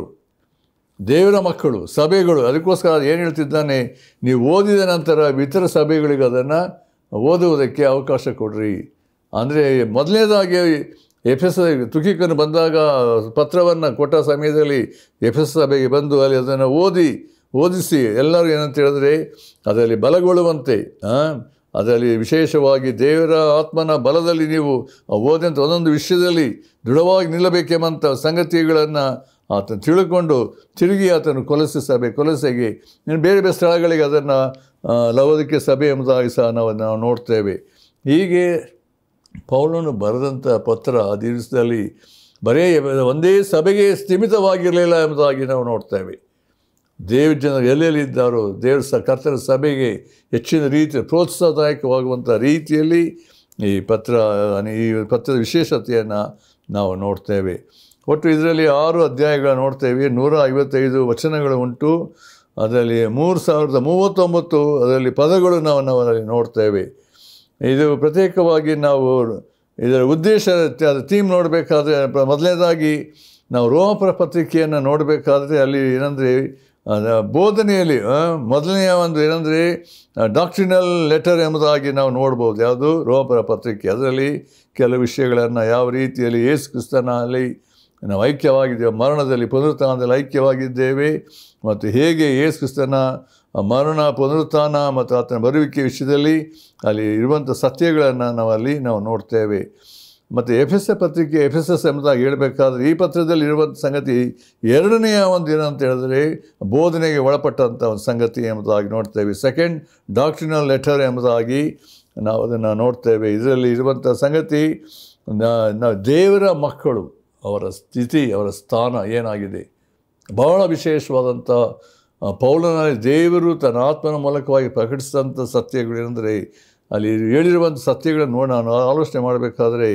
ದೇವರ ಮಕ್ಕಳು ಸಭೆಗಳು ಅದಕ್ಕೋಸ್ಕರ ಏನು ಹೇಳ್ತಿದ್ದಾನೆ ನೀವು ಓದಿದ ನಂತರ ಇತರ ಸಭೆಗಳಿಗೆ ಅದನ್ನು ಓದುವುದಕ್ಕೆ ಅವಕಾಶ ಕೊಡ್ರಿ ಅಂದರೆ ಮೊದಲನೇದಾಗಿ ಎಫ್ ಎಸ್ ತುಕಿಕನು ಬಂದಾಗ ಪತ್ರವನ್ನು ಕೊಟ್ಟ ಸಮಯದಲ್ಲಿ ಎಫ್ ಎಸ್ ಸಭೆಗೆ ಬಂದು ಅಲ್ಲಿ ಅದನ್ನು ಓದಿ ಓದಿಸಿ ಎಲ್ಲರೂ ಏನಂತ ಹೇಳಿದ್ರೆ ಅದರಲ್ಲಿ ಬಲಗೊಳ್ಳುವಂತೆ ಆ, ಅದರಲ್ಲಿ ವಿಶೇಷವಾಗಿ ದೇವರ ಆತ್ಮನ ಬಲದಲ್ಲಿ ನೀವು ಆ ಓದಂಥ ಒಂದೊಂದು ವಿಷಯದಲ್ಲಿ ದೃಢವಾಗಿ ನಿಲ್ಲಬೇಕೆಂಬಂಥ ಸಂಗತಿಗಳನ್ನು ಆತನು ತಿಳ್ಕೊಂಡು ತಿರುಗಿ ಆತನು ಕೊಲಸೆ ಸಭೆ ಕೊಲಸೆಗೆ ಇನ್ನು ಬೇರೆ ಬೇರೆ ಸ್ಥಳಗಳಿಗೆ ಅದನ್ನು ಲವೋದಿಕೆ ಸಭೆ ಎಂಬುದಾಗಿ ಸಹ ನಾವು ನಾವು ನೋಡ್ತೇವೆ ಹೀಗೆ ಪೌಲನು ಬರೆದಂಥ ಪತ್ರ ಆ ದಿವಸದಲ್ಲಿ ಬರೇ ಒಂದೇ ಸಭೆಗೆ ಸ್ಥಿಮಿತವಾಗಿರಲಿಲ್ಲ ಎಂಬುದಾಗಿ ನಾವು ನೋಡ್ತೇವೆ ದೇವ ಜನರು ಎಲ್ಲೆಲ್ಲಿದ್ದಾರೋ ದೇವರ ಸ ಕರ್ತರ ಸಭೆಗೆ ಹೆಚ್ಚಿನ ರೀತಿಯ ಪ್ರೋತ್ಸಾಹದಾಯಕವಾಗುವಂಥ ರೀತಿಯಲ್ಲಿ ಈ ಪತ್ರ ಈ ಪತ್ರದ ವಿಶೇಷತೆಯನ್ನು ನಾವು ನೋಡ್ತೇವೆ ಒಟ್ಟು ಇದರಲ್ಲಿ ಆರು ಅಧ್ಯಾಯಗಳ ನೋಡ್ತೇವೆ ನೂರ ಐವತ್ತೈದು ವಚನಗಳು ಉಂಟು ಅದರಲ್ಲಿ ಮೂರು ಸಾವಿರದ ಮೂವತ್ತೊಂಬತ್ತು ಅದರಲ್ಲಿ ಪದಗಳು ನಾವು ನಾವು ಅದರಲ್ಲಿ ನೋಡ್ತೇವೆ ಇದು ಪ್ರತ್ಯೇಕವಾಗಿ ನಾವು ಇದರ ಉದ್ದೇಶ ಅದು ಥೀಮ್ ನೋಡಬೇಕಾದ್ರೆ ಪ್ರ- ಮೊದಲನೇದಾಗಿ ನಾವು ರೋಮಪುರ ಪತ್ರಿಕೆಯನ್ನು ನೋಡಬೇಕಾದ್ರೆ ಅಲ್ಲಿ ಏನಂದರೆ ಬೋಧನೆಯಲ್ಲಿ ಆ, ಮೊದಲನೆಯ ಒಂದು ಏನಂದರೆ ಡಾಕ್ಟ್ರಿನಲ್ ಲೆಟರ್ ಎಂಬುದಾಗಿ ನಾವು ನೋಡ್ಬೋದು ಯಾವುದು ರೋಮಪುರ ಪತ್ರಿಕೆ ಅದರಲ್ಲಿ ಕೆಲವು ವಿಷಯಗಳನ್ನು ಯಾವ ರೀತಿಯಲ್ಲಿ ಯೇಸು ಕ್ರಿಸ್ತನಲ್ಲಿ ನಾವು ಐಕ್ಯವಾಗಿದ್ದೇವೆ ಮರಣದಲ್ಲಿ ಪುನರುತ್ಥಾನದಲ್ಲಿ ಐಕ್ಯವಾಗಿದ್ದೇವೆ ಮತ್ತು ಹೇಗೆ ಯೇಸು ಕ್ರಿಸ್ತನ ಮರಣ ಪುನರುತ್ಥಾನ ಮತ್ತು ಆತನ ಬರುವಿಕೆ ವಿಷಯದಲ್ಲಿ ಅಲ್ಲಿ ಇರುವಂಥ ಸತ್ಯಗಳನ್ನು ನಾವು ಅಲ್ಲಿ ನಾವು ನೋಡ್ತೇವೆ ಮತ್ತು ಎಫ್ ಎಸ್ ಎ ಪತ್ರಿಕೆ ಎಫ್ ಎಸ್ ಎಸ್ ಎಂಬುದಾಗಿ ಹೇಳಬೇಕಾದ್ರೆ ಈ ಪತ್ರದಲ್ಲಿ ಇರುವಂಥ ಸಂಗತಿ ಎರಡನೆಯ ಒಂದು ಏನಂತ ಹೇಳಿದ್ರೆ ಬೋಧನೆಗೆ ಒಳಪಟ್ಟಂಥ ಒಂದು ಸಂಗತಿ ಎಂಬುದಾಗಿ ನೋಡ್ತೇವೆ ಸೆಕೆಂಡ್ ಡಾಕ್ಟ್ರಿನಲ್ ಲೆಟರ್ ಎಂಬುದಾಗಿ ನಾವು ಅದನ್ನು ನೋಡ್ತೇವೆ ಇದರಲ್ಲಿ ಇರುವಂಥ ಸಂಗತಿ ನಾ- ನಾವು ದೇವರ ಮಕ್ಕಳು ಅವರ ಸ್ಥಿತಿ ಅವರ ಸ್ಥಾನ ಏನಾಗಿದೆ ಬಹಳ ವಿಶೇಷವಾದಂಥ ಆ, ಪೌಲನಲ್ಲಿ ದೇವರು ತನ್ನ ಆತ್ಮನ ಮೂಲಕವಾಗಿ ಪ್ರಕಟಿಸಿದಂಥ ಸತ್ಯಗಳು ಏನಂದರೆ ಅಲ್ಲಿ ಹೇಳಿರುವಂಥ ಸತ್ಯಗಳನ್ನು ನೋಡಿ ನಾನು ಆಲೋಚನೆ ಮಾಡಬೇಕಾದ್ರೆ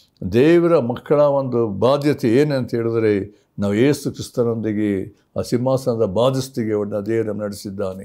ದೇವರ ಮಕ್ಕಳ ಒಂದು ಬಾಧ್ಯತೆ ಏನಂತ ಹೇಳಿದ್ರೆ ನಾವು ಏಸು ಕ್ರಿಸ್ತನೊಂದಿಗೆ ಆ ಸಿಂಹಾಸನದ ಬಾಧಿಸ್ತಿಗೆ ಒಳ್ಳೆ ದೇವರು ನಡೆಸಿದ್ದಾನೆ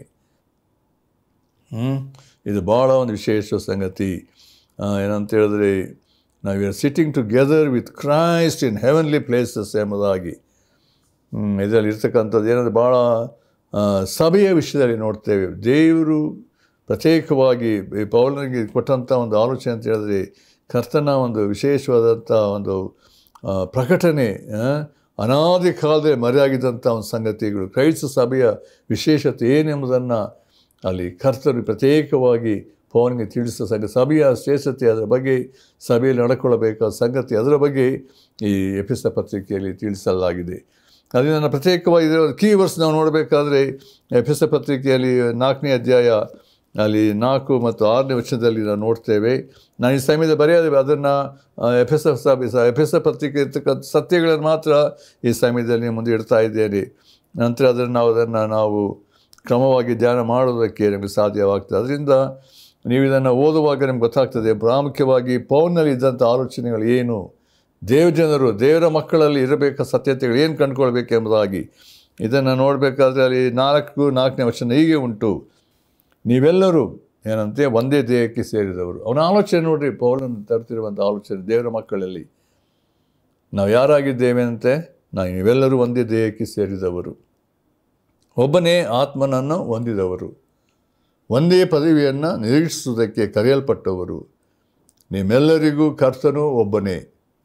ಹ್ಮ್? ಇದು ಭಾಳ ಒಂದು ವಿಶೇಷ ಸಂಗತಿ ಆ, ಏನಂತ ಹೇಳಿದ್ರೆ ನಾವು are sitting together with Christ in heavenly places ಎಂಬುದಾಗಿ ಹ್ಮ್, ಇದರಲ್ಲಿ ಇರ್ತಕ್ಕಂಥದ್ದು ಏನಂದರೆ ಭಾಳ ಆ, ಸಭೆಯ ವಿಷಯದಲ್ಲಿ ನೋಡ್ತೇವೆ ದೇವರು ಪ್ರತ್ಯೇಕವಾಗಿ ಈ ಪೌಲನಿಗೆ ಕೊಟ್ಟಂಥ ಒಂದು ಆಲೋಚನೆ ಅಂತ ಹೇಳಿದ್ರೆ ಕರ್ತನ ಒಂದು ವಿಶೇಷವಾದಂಥ ಒಂದು ಆ, ಪ್ರಕಟಣೆ ಆ, ಅನಾದಿ ಕಾಲದಲ್ಲಿ ಮರೆಯಾಗಿದ್ದಂಥ ಒಂದು ಸಂಗತಿಗಳು ಕ್ರೈಸ್ತ ಸಭೆಯ ವಿಶೇಷತೆ ಏನೆಂಬುದನ್ನು ಅಲ್ಲಿ ಕರ್ತರು ಪ್ರತ್ಯೇಕವಾಗಿ ಪವನಿಗೆ ತಿಳಿಸಿದ ಸಂಗತಿ ಸಭೆಯ ಶ್ರೇಷ್ಠತೆ ಅದರ ಬಗ್ಗೆ ಸಭೆಯಲ್ಲಿ ನಡ್ಕೊಳ್ಳಬೇಕಾದ ಸಂಗತಿ ಅದರ ಬಗ್ಗೆ ಈ ಎಪಿಸ ಪತ್ರಿಕೆಯಲ್ಲಿ ತಿಳಿಸಲಾಗಿದೆ ಅದರಿಂದ ನಾನು ಪ್ರತ್ಯೇಕವಾಗಿ ಇದರ ಕೀ ವರ್ಸ್ ನಾವು ನೋಡಬೇಕಾದ್ರೆ ಎಫೆಸ ಪತ್ರಿಕೆಯಲ್ಲಿ ನಾಲ್ಕನೇ ಅಧ್ಯಾಯ ಅಲ್ಲಿ ನಾಲ್ಕು ಮತ್ತು ಆರನೇ ವರ್ಷದಲ್ಲಿ ನಾವು ನೋಡ್ತೇವೆ ನಾನು ಈ ಸಮಯದಲ್ಲಿ ಬರೆಯೋದು ಅದನ್ನು ಎಫೆಸ ಎಫೆಸ ಪತ್ರಿಕೆ ಇರ್ತಕ್ಕಂಥ ಸತ್ಯಗಳನ್ನು ಮಾತ್ರ ಈ ಸಮಯದಲ್ಲಿ ಮುಂದೆ ಇಡ್ತಾ ಇದ್ದೇನೆ ನಂತರ ಅದನ್ನು ನಾವು ಅದನ್ನು ನಾವು ಕ್ರಮವಾಗಿ ಧ್ಯಾನ ಮಾಡೋದಕ್ಕೆ ನಮಗೆ ಸಾಧ್ಯವಾಗ್ತದೆ ಅದರಿಂದ ನೀವು ಇದನ್ನು ಓದುವಾಗ ನಿಮ್ಗೆ ಗೊತ್ತಾಗ್ತದೆ ಪ್ರಾಮುಖ್ಯವಾಗಿ ಪೌನಲ್ಲಿ ಇದ್ದಂಥ ಆಲೋಚನೆಗಳು ಏನು ದೇವಜನರು ದೇವರ ಮಕ್ಕಳಲ್ಲಿ ಇರಬೇಕಾದ ಸತ್ಯತೆಗಳು ಏನು ಕಂಡುಕೊಳ್ಬೇಕು ಎಂಬುದಾಗಿ ಇದನ್ನು ನೋಡಬೇಕಾದ್ರೆ ಅಲ್ಲಿ ನಾಲ್ಕು ನಾಲ್ಕನೇ ವರ್ಷ ಹೀಗೆ ಉಂಟು ನೀವೆಲ್ಲರೂ ಏನಂತೆ ಒಂದೇ ದೇಹಕ್ಕೆ ಸೇರಿದವರು ಅವನ ಆಲೋಚನೆ ನೋಡ್ರಿ ಪೌಲನ್ನು ತರ್ತಿರುವಂಥ ಆಲೋಚನೆ ದೇವರ ಮಕ್ಕಳಲ್ಲಿ ನಾವು ಯಾರಾಗಿದ್ದೇವೆ ಅಂತೆ ನಾವು ನೀವೆಲ್ಲರೂ ಒಂದೇ ದೇಹಕ್ಕೆ ಸೇರಿದವರು ಒಬ್ಬನೇ ಆತ್ಮನನ್ನು ಹೊಂದಿದವರು ಒಂದೇ ಪದವಿಯನ್ನು ನಿರೀಕ್ಷಿಸುವುದಕ್ಕೆ ಕರೆಯಲ್ಪಟ್ಟವರು ನಿಮ್ಮೆಲ್ಲರಿಗೂ ಕರ್ತನು ಒಬ್ಬನೇ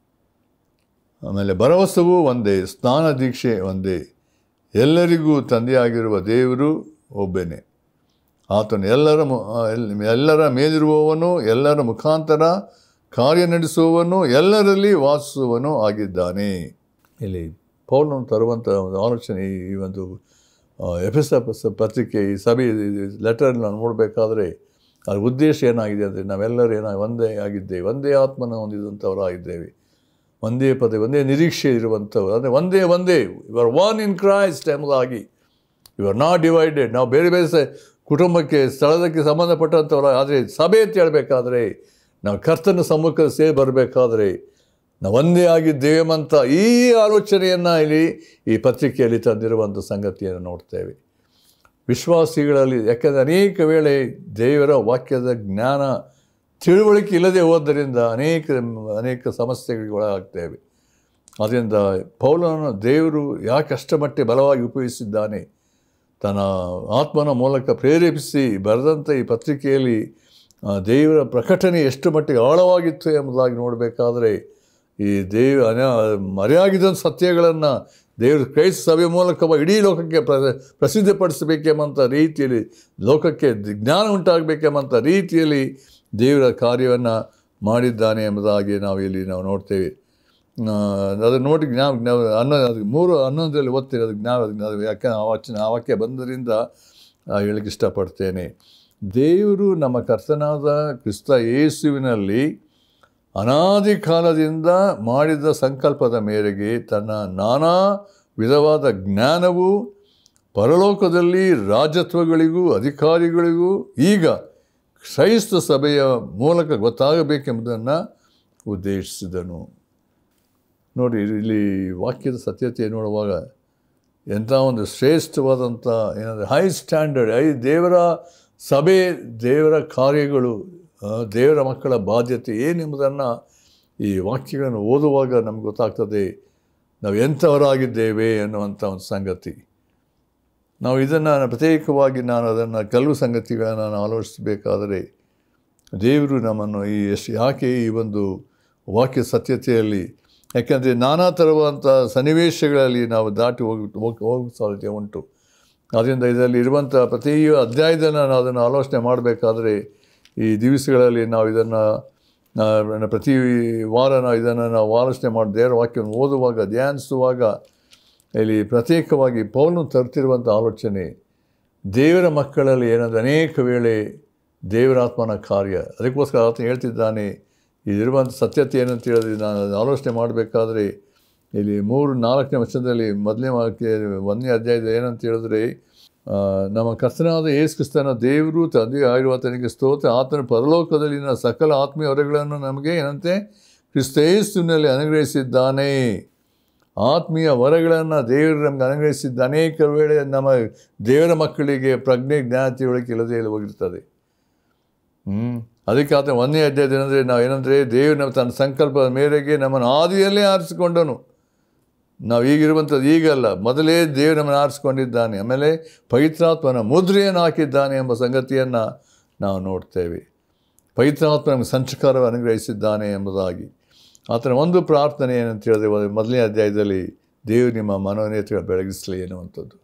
ಆಮೇಲೆ ಭರವಸವೂ ಒಂದೇ ಸ್ನಾನ ದೀಕ್ಷೆ ಒಂದೇ ಎಲ್ಲರಿಗೂ ತಂದೆಯಾಗಿರುವ ದೇವರು ಒಬ್ಬನೇ ಆತನು ಎಲ್ಲರ ಮು ಎಲ್- ಎಲ್ಲರ ಮೇಲಿರುವವನು ಎಲ್ಲರ ಮುಖಾಂತರ ಕಾರ್ಯ ನಡೆಸುವವನು ಎಲ್ಲರಲ್ಲಿ ವಾಸಿಸುವವನು ಆಗಿದ್ದಾನೆ ಇಲ್ಲಿ ಪೌಲನು ತರುವಂಥ ಒಂದು ಆಲೋಚನೆ ಈ- ಈ ಒಂದು ಎಫ್ ಎಸ್ ಪತ್ರಿಕೆ ಈ ಸಭೆ ಲೆಟರ್ ನಾವು ನೋಡಬೇಕಾದ್ರೆ ಅದರ ಉದ್ದೇಶ ಏನಾಗಿದೆ ಅಂದರೆ ನಾವೆಲ್ಲರೂ ಏನಾಗಿ ಒಂದೇ ಆಗಿದ್ದೇವೆ ಒಂದೇ ಆತ್ಮನ ಹೊಂದಿದಂಥವರಾಗಿದ್ದೇವೆ ಒಂದೇ ಪದ ಒಂದೇ ನಿರೀಕ್ಷೆ ಇರುವಂಥವ್ರು ಅಂದರೆ ಒಂದೇ ಒಂದೇ you are one in Christ ಎಂಬುದಾಗಿ ಯು ಆರ್ ನಾಟ್ ಡಿವೈಡೆಡ್ ನಾವು ಬೇರೆ ಬೇರೆ ಸ ಕುಟುಂಬಕ್ಕೆ ಸ್ಥಳದಕ್ಕೆ ಸಂಬಂಧಪಟ್ಟಂಥವ್ರು ಆದರೆ ಸಭೆ ಅಂತ ಹೇಳಬೇಕಾದ್ರೆ ನಾವು ಕರ್ತನ ಸಮ್ಮುಖ ಸೇರಿ ಬರಬೇಕಾದ್ರೆ ನಾವು ಒಂದೇ ಆಗಿದ್ದೇವೆ ಅಂತ ಈ ಆಲೋಚನೆಯನ್ನು ಇಲ್ಲಿ ಈ ಪತ್ರಿಕೆಯಲ್ಲಿ ತಂದಿರುವಂಥ ಸಂಗತಿಯನ್ನು ನೋಡ್ತೇವೆ ವಿಶ್ವಾಸಿಗಳಲ್ಲಿ ಯಾಕೆಂದರೆ ಅನೇಕ ವೇಳೆ ದೇವರ ವಾಕ್ಯದ ಜ್ಞಾನ ತಿಳುವಳಿಕೆ ಇಲ್ಲದೆ ಹೋದ್ದರಿಂದ ಅನೇಕ ಅನೇಕ ಸಮಸ್ಯೆಗಳಿಗೆ ಒಳಗಾಗ್ತೇವೆ ಅದರಿಂದ ಪೌಲನನ್ನು ದೇವರು ಯಾಕೆ ಅಷ್ಟಮಟ್ಟೆ ಬಲವಾಗಿ ಉಪಯೋಗಿಸಿದ್ದಾನೆ ತನ್ನ ಆತ್ಮನ ಮೂಲಕ ಪ್ರೇರೇಪಿಸಿ ಬರೆದಂಥ ಈ ಪತ್ರಿಕೆಯಲ್ಲಿ ಆ, ದೇವರ ಪ್ರಕಟಣೆ ಎಷ್ಟು ಮಟ್ಟಿಗೆ ಆಳವಾಗಿತ್ತು ಎಂಬುದಾಗಿ ನೋಡಬೇಕಾದ್ರೆ ಈ ದೇವ ಅನ ಮರೆಯಾಗಿದ್ದ ಸತ್ಯಗಳನ್ನು ದೇವರು ಕ್ರೈಸ್ತ ಸಭೆ ಮೂಲಕ ಇಡೀ ಲೋಕಕ್ಕೆ ಪ್ರ ಪ್ರಸಿದ್ಧಪಡಿಸಬೇಕೆಂಬಂಥ ರೀತಿಯಲ್ಲಿ ಲೋಕಕ್ಕೆ ಜ್ಞಾನ ಉಂಟಾಗಬೇಕೆಂಬಂಥ ರೀತಿಯಲ್ಲಿ ದೇವರ ಕಾರ್ಯವನ್ನು ಮಾಡಿದ್ದಾನೆ ಎಂಬುದಾಗಿ ನಾವು ಇಲ್ಲಿ ನಾವು ನೋಡ್ತೇವೆ ಆ, ಅದನ್ನು ನೋಡಿ ಜ್ಞಾನ ಜ್ಞಾನ ಹನ್ನೊ ಅದು ಮೂರು ಹನ್ನೊಂದರಲ್ಲಿ ಓದ್ತೀರಿ ಅದು ಜ್ಞಾನ ಅದು ಯಾಕೆ ಆ ವಚನ ಆ ವಾಕ್ಯ ಬಂದರಿಂದ ಆ, ಹೇಳಕ್ಕೆ ಇಷ್ಟಪಡ್ತೇನೆ ದೇವರು ನಮ್ಮ ಕರ್ತನಾದ ಕ್ರಿಸ್ತ ಯೇಸುವಿನಲ್ಲಿ ಅನಾದಿ ಕಾಲದಿಂದ ಮಾಡಿದ ಸಂಕಲ್ಪದ ಮೇರೆಗೆ ತನ್ನ ನಾನಾ ವಿಧವಾದ ಜ್ಞಾನವು ಪರಲೋಕದಲ್ಲಿ ರಾಜತ್ವಗಳಿಗೂ ಅಧಿಕಾರಿಗಳಿಗೂ ಈಗ ಕ್ರೈಸ್ತ ಸಭೆಯ ಮೂಲಕ ಗೊತ್ತಾಗಬೇಕೆಂಬುದನ್ನು ಉದ್ದೇಶಿಸಿದನು ನೋಡಿ ಇಲ್ಲಿ ವಾಕ್ಯದ ಸತ್ಯತೆ ನೋಡುವಾಗ ಎಂಥ ಒಂದು ಶ್ರೇಷ್ಠವಾದಂಥ ಏನಂದರೆ ಹೈ ಸ್ಟ್ಯಾಂಡರ್ಡ್ ಐ ದೇವರ ಸಭೆ ದೇವರ ಕಾರ್ಯಗಳು ಆ, ದೇವರ ಮಕ್ಕಳ ಬಾಧ್ಯತೆ ಏನೆಂಬುದನ್ನು ಈ ವಾಕ್ಯಗಳನ್ನು ಓದುವಾಗ ನಮ್ಗೆ ಗೊತ್ತಾಗ್ತದೆ ನಾವು ಎಂಥವರಾಗಿದ್ದೇವೆ ಅನ್ನುವಂಥ ಒಂದು ಸಂಗತಿ ನಾವು ಇದನ್ನು ಪ್ರತ್ಯೇಕವಾಗಿ ನಾನು ಅದನ್ನು ಕೆಲವು ಸಂಗತಿಗಳನ್ನು ನಾನು ಆಲೋಚಿಸಬೇಕಾದರೆ ದೇವರು ನಮ್ಮನ್ನು ಈ ಎಷ್ಟು ಯಾಕೆ ಈ ಒಂದು ವಾಕ್ಯ ಸತ್ಯತೆಯಲ್ಲಿ ಯಾಕೆಂದರೆ ನಾನಾ ಥರವಾದಂಥ ಸನ್ನಿವೇಶಗಳಲ್ಲಿ ನಾವು ದಾಟಿ ಹೋಗಿ ಹೋಗಿ ಹೋಗೋ ಸಾಧ್ಯತೆ ಉಂಟು ಆದ್ದರಿಂದ ಇದರಲ್ಲಿ ಇರುವಂಥ ಪ್ರತಿ ಅಧ್ಯಾಯದನ್ನು ನಾವು ಅದನ್ನು ಆಲೋಚನೆ ಮಾಡಬೇಕಾದ್ರೆ ಈ ದಿವಸಗಳಲ್ಲಿ ನಾವು ಇದನ್ನು ನಾ- ಪ್ರತಿ ವಾರ ನಾವು ಇದನ್ನು ನಾವು ಆಲೋಚನೆ ಮಾಡಿ ದೇವರ ವಾಕ್ಯವನ್ನು ಓದುವಾಗ ಧ್ಯಾನಿಸುವಾಗ ಇಲ್ಲಿ ಪ್ರತ್ಯೇಕವಾಗಿ ಪೌಲನು ತರ್ತಿರುವಂಥ ಆಲೋಚನೆ ದೇವರ ಮಕ್ಕಳಲ್ಲಿ ಏನಂದ್ರೆ ಅನೇಕ ವೇಳೆ ದೇವರಾತ್ಮನ ಕಾರ್ಯ ಅದಕ್ಕೋಸ್ಕರ ಆತ ಹೇಳ್ತಿದ್ದಾನೆ ಇದಿರುವಂಥ ಸತ್ಯತೆ ಏನಂತ ಹೇಳಿದ್ರೆ ನಾನು ಅದನ್ನ ಆಲೋಚನೆ ಮಾಡಬೇಕಾದ್ರೆ ಇಲ್ಲಿ ಮೂರು ನಾಲ್ಕನೇ ವರ್ಷದಲ್ಲಿ ಮೊದಲನೇ ವಾಕ್ಯ ಒಂದನೇ ಅಧ್ಯಾಯದ ಏನಂತ ಹೇಳಿದ್ರೆ ಆ, ನಮ್ಮ ಕರ್ತನಾದ ಯೇಸು ಕ್ರಿಸ್ತನ ದೇವರು ತಂದೆಯು ಆಗಿರುವ ಆತನಿಗೆ ಸ್ತೋತ್ರ ಆತನ ಪರಲೋಕದಲ್ಲಿನ ಸಕಲ ಆತ್ಮೀಯ ಹೊರಗಳನ್ನು ನಮಗೆ ಏನಂತೆ ಕ್ರಿಸ್ತ ಯೇಸುವಿನಲ್ಲಿ ಅನುಗ್ರಹಿಸಿದ್ದಾನೆ ಆತ್ಮೀಯ ವರಗಳನ್ನು ದೇವರು ನಮಗೆ ಅನುಗ್ರಹಿಸಿದ್ದ ಅನೇಕ ವೇಳೆ ನಮ್ಮ ದೇವರ ಮಕ್ಕಳಿಗೆ ಪ್ರಜ್ಞೆ ಜ್ಞಾನ ತಿಳುವಳಿಕೆ ಇಲ್ಲದೆ ಇಲ್ಲಿ ಹೋಗಿರ್ತದೆ ಹ್ಞೂ ಅದಕ್ಕೆ ಆತ ಒಂದನೇ ಅಧ್ಯಾಯದ ಏನಂದರೆ ನಾವು ಏನಂದರೆ ದೇವರು ನಮ್ಮ ತನ್ನ ಸಂಕಲ್ಪದ ಮೇರೆಗೆ ನಮ್ಮನ್ನು ಆದಿಯಲ್ಲೇ ಆರಿಸಿಕೊಂಡನು ನಾವು ಈಗಿರುವಂಥದ್ದು ಈಗಲ್ಲ ಮೊದಲೇ ದೇವರು ನಮ್ಮನ್ನು ಆರಿಸಿಕೊಂಡಿದ್ದಾನೆ ಆಮೇಲೆ ಪವಿತ್ರಾತ್ಮನ ಮುದ್ರೆಯನ್ನು ಹಾಕಿದ್ದಾನೆ ಎಂಬ ಸಂಗತಿಯನ್ನು ನಾವು ನೋಡ್ತೇವೆ ಪವಿತ್ರಾತ್ಮ ನಮಗೆ ಸಂಚಕಾರವನ್ನು ಅನುಗ್ರಹಿಸಿದ್ದಾನೆ ಎಂಬುದಾಗಿ ಆತನ ಒಂದು ಪ್ರಾರ್ಥನೆ ಏನಂತ ಹೇಳಿದ್ರೆ ಒಂದು ಮೊದಲನೇ ಅಧ್ಯಾಯದಲ್ಲಿ ದೇವರು ನಿಮ್ಮ ಮನೋನೇತ್ರ ಬೆಳಗಿಸಲಿ ಎನ್ನುವಂಥದ್ದು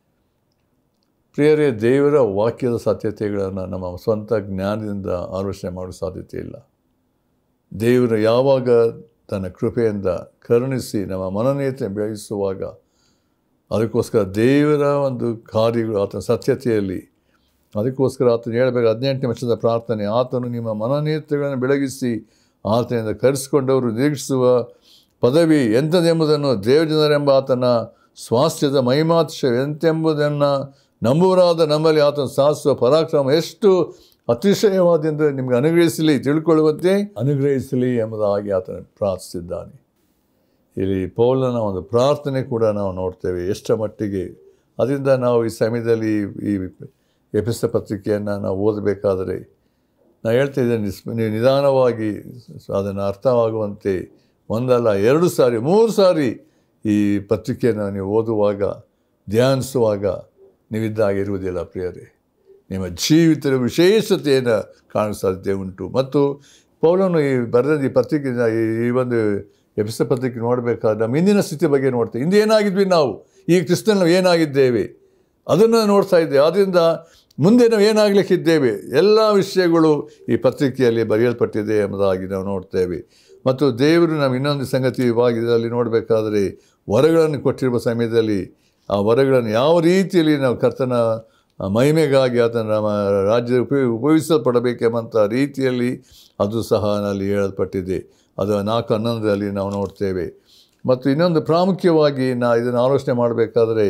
ಪ್ರಿಯರೇ ದೇವರ ವಾಕ್ಯದ ಸತ್ಯತೆಗಳನ್ನು ನಮ್ಮ ಸ್ವಂತ ಜ್ಞಾನದಿಂದ ಆಲೋಚನೆ ಮಾಡೋ ಸಾಧ್ಯತೆ ಇಲ್ಲ ದೇವರು ಯಾವಾಗ ತನ್ನ ಕೃಪೆಯಿಂದ ಕರುಣಿಸಿ ನಮ್ಮ ಮನನೇತ್ರ ಬೆಳೆಸುವಾಗ ಅದಕ್ಕೋಸ್ಕರ ದೇವರ ಒಂದು ಕಾರ್ಯಗಳು ಆತನ ಸತ್ಯತೆಯಲ್ಲಿ ಅದಕ್ಕೋಸ್ಕರ ಆತನು ಹೇಳಬೇಕು ಹದಿನೆಂಟನೇ ವರ್ಷದ ಪ್ರಾರ್ಥನೆ ಆತನು ನಿಮ್ಮ ಮನನೇತ್ರಗಳನ್ನು ಬೆಳಗಿಸಿ ಆತನಿಂದ ಕರೆಸಿಕೊಂಡವರು ನಿರೀಕ್ಷಿಸುವ ಪದವಿ ಎಂಥದೆಂಬುದನ್ನು ದೇವಜನರೆಂಬ ಆತನ ಸ್ವಾಸ್ಥ್ಯದ ಮಹಿಮಾತಿಶ ಎಂತೆಂಬುದನ್ನು ನಂಬುವರಾದ ನಮ್ಮಲ್ಲಿ ಆತನ ಸಾಧಿಸುವ ಪರಾಕ್ರಮ ಎಷ್ಟು ಅತಿಶಯವಾದೆಂದು ನಿಮಗೆ ಅನುಗ್ರಹಿಸಲಿ ತಿಳ್ಕೊಳ್ಳುವಂತೆ ಅನುಗ್ರಹಿಸಲಿ ಎಂಬುದಾಗಿ ಆತನ ಪ್ರಾರ್ಥಿಸಿದ್ದಾನೆ ಇಲ್ಲಿ ಪೌಲನ ಒಂದು ಪ್ರಾರ್ಥನೆ ಕೂಡ ನಾವು ನೋಡ್ತೇವೆ ಎಷ್ಟರ ಮಟ್ಟಿಗೆ ಅದರಿಂದ ನಾವು ಈ ಸಮಯದಲ್ಲಿ ಈ ಎಪಿಸ ಪತ್ರಿಕೆಯನ್ನು ನಾವು ಓದಬೇಕಾದರೆ ನಾನು ಹೇಳ್ತಿದ್ದೇನೆ ನೀವು ನಿಧಾನವಾಗಿ ಅದನ್ನು ಅರ್ಥವಾಗುವಂತೆ ಒಂದಲ್ಲ ಎರಡು ಸಾರಿ ಮೂರು ಸಾರಿ ಈ ಪತ್ರಿಕೆಯನ್ನು ನೀವು ಓದುವಾಗ ಧ್ಯಾನಿಸುವಾಗ ನೀವಿದ್ದಾಗಿರುವುದಿಲ್ಲ ಪ್ರಿಯರೇ ನಿಮ್ಮ ಜೀವಿತದ ವಿಶೇಷತೆಯನ್ನು ಕಾಣುವ ಸಾಧ್ಯತೆ ಉಂಟು ಮತ್ತು ಪೌಲನು ಈ ಬರೆದ ಈ ಪತ್ರಿಕೆ ಈ ಒಂದು ಎಪಿಸ ಪತ್ರಿಕೆ ನೋಡಬೇಕಾದ್ರೆ ನಮ್ಮ ಇಂದಿನ ಸ್ಥಿತಿ ಬಗ್ಗೆ ನೋಡ್ತೇವೆ ಹಿಂದೆ ಏನಾಗಿದ್ವಿ ನಾವು ಈ ಕ್ರಿಸ್ತನ್ ನಾವು ಏನಾಗಿದ್ದೇವೆ ಅದನ್ನು ನೋಡ್ತಾ ಇದ್ದೇವೆ ಆದ್ದರಿಂದ ಮುಂದೆ ನಾವು ಏನಾಗಲಿಕ್ಕಿದ್ದೇವೆ ಎಲ್ಲ ವಿಷಯಗಳು ಈ ಪತ್ರಿಕೆಯಲ್ಲಿ ಬರೆಯಲ್ಪಟ್ಟಿದೆ ಎಂಬುದಾಗಿ ನಾವು ನೋಡ್ತೇವೆ ಮತ್ತು ದೇವರು ನಾವು ಇನ್ನೊಂದು ಸಂಗತಿ ಭಾಗದಲ್ಲಿ ನೋಡಬೇಕಾದರೆ ವರಗಳನ್ನು ಕೊಟ್ಟಿರುವ ಸಮಯದಲ್ಲಿ ಆ ವರಗಳನ್ನು ಯಾವ ರೀತಿಯಲ್ಲಿ ನಾವು ಕರ್ತನ ಮಹಿಮೆಗಾಗಿ ಆತನ ನಮ್ಮ ರಾಜ್ಯದ ಉಪಯೋಗ ಉಪಯೋಗಿಸಲ್ಪಡಬೇಕೆಂಬಂಥ ರೀತಿಯಲ್ಲಿ ಅದು ಸಹ ಅಲ್ಲಿ ಹೇಳಲ್ಪಟ್ಟಿದೆ ಅದು ನಾಲ್ಕು ಹನ್ನೊಂದರಲ್ಲಿ ನಾವು ನೋಡ್ತೇವೆ ಮತ್ತು ಇನ್ನೊಂದು ಪ್ರಾಮುಖ್ಯವಾಗಿ ನಾ ಇದನ್ನು ಆಲೋಚನೆ ಮಾಡಬೇಕಾದ್ರೆ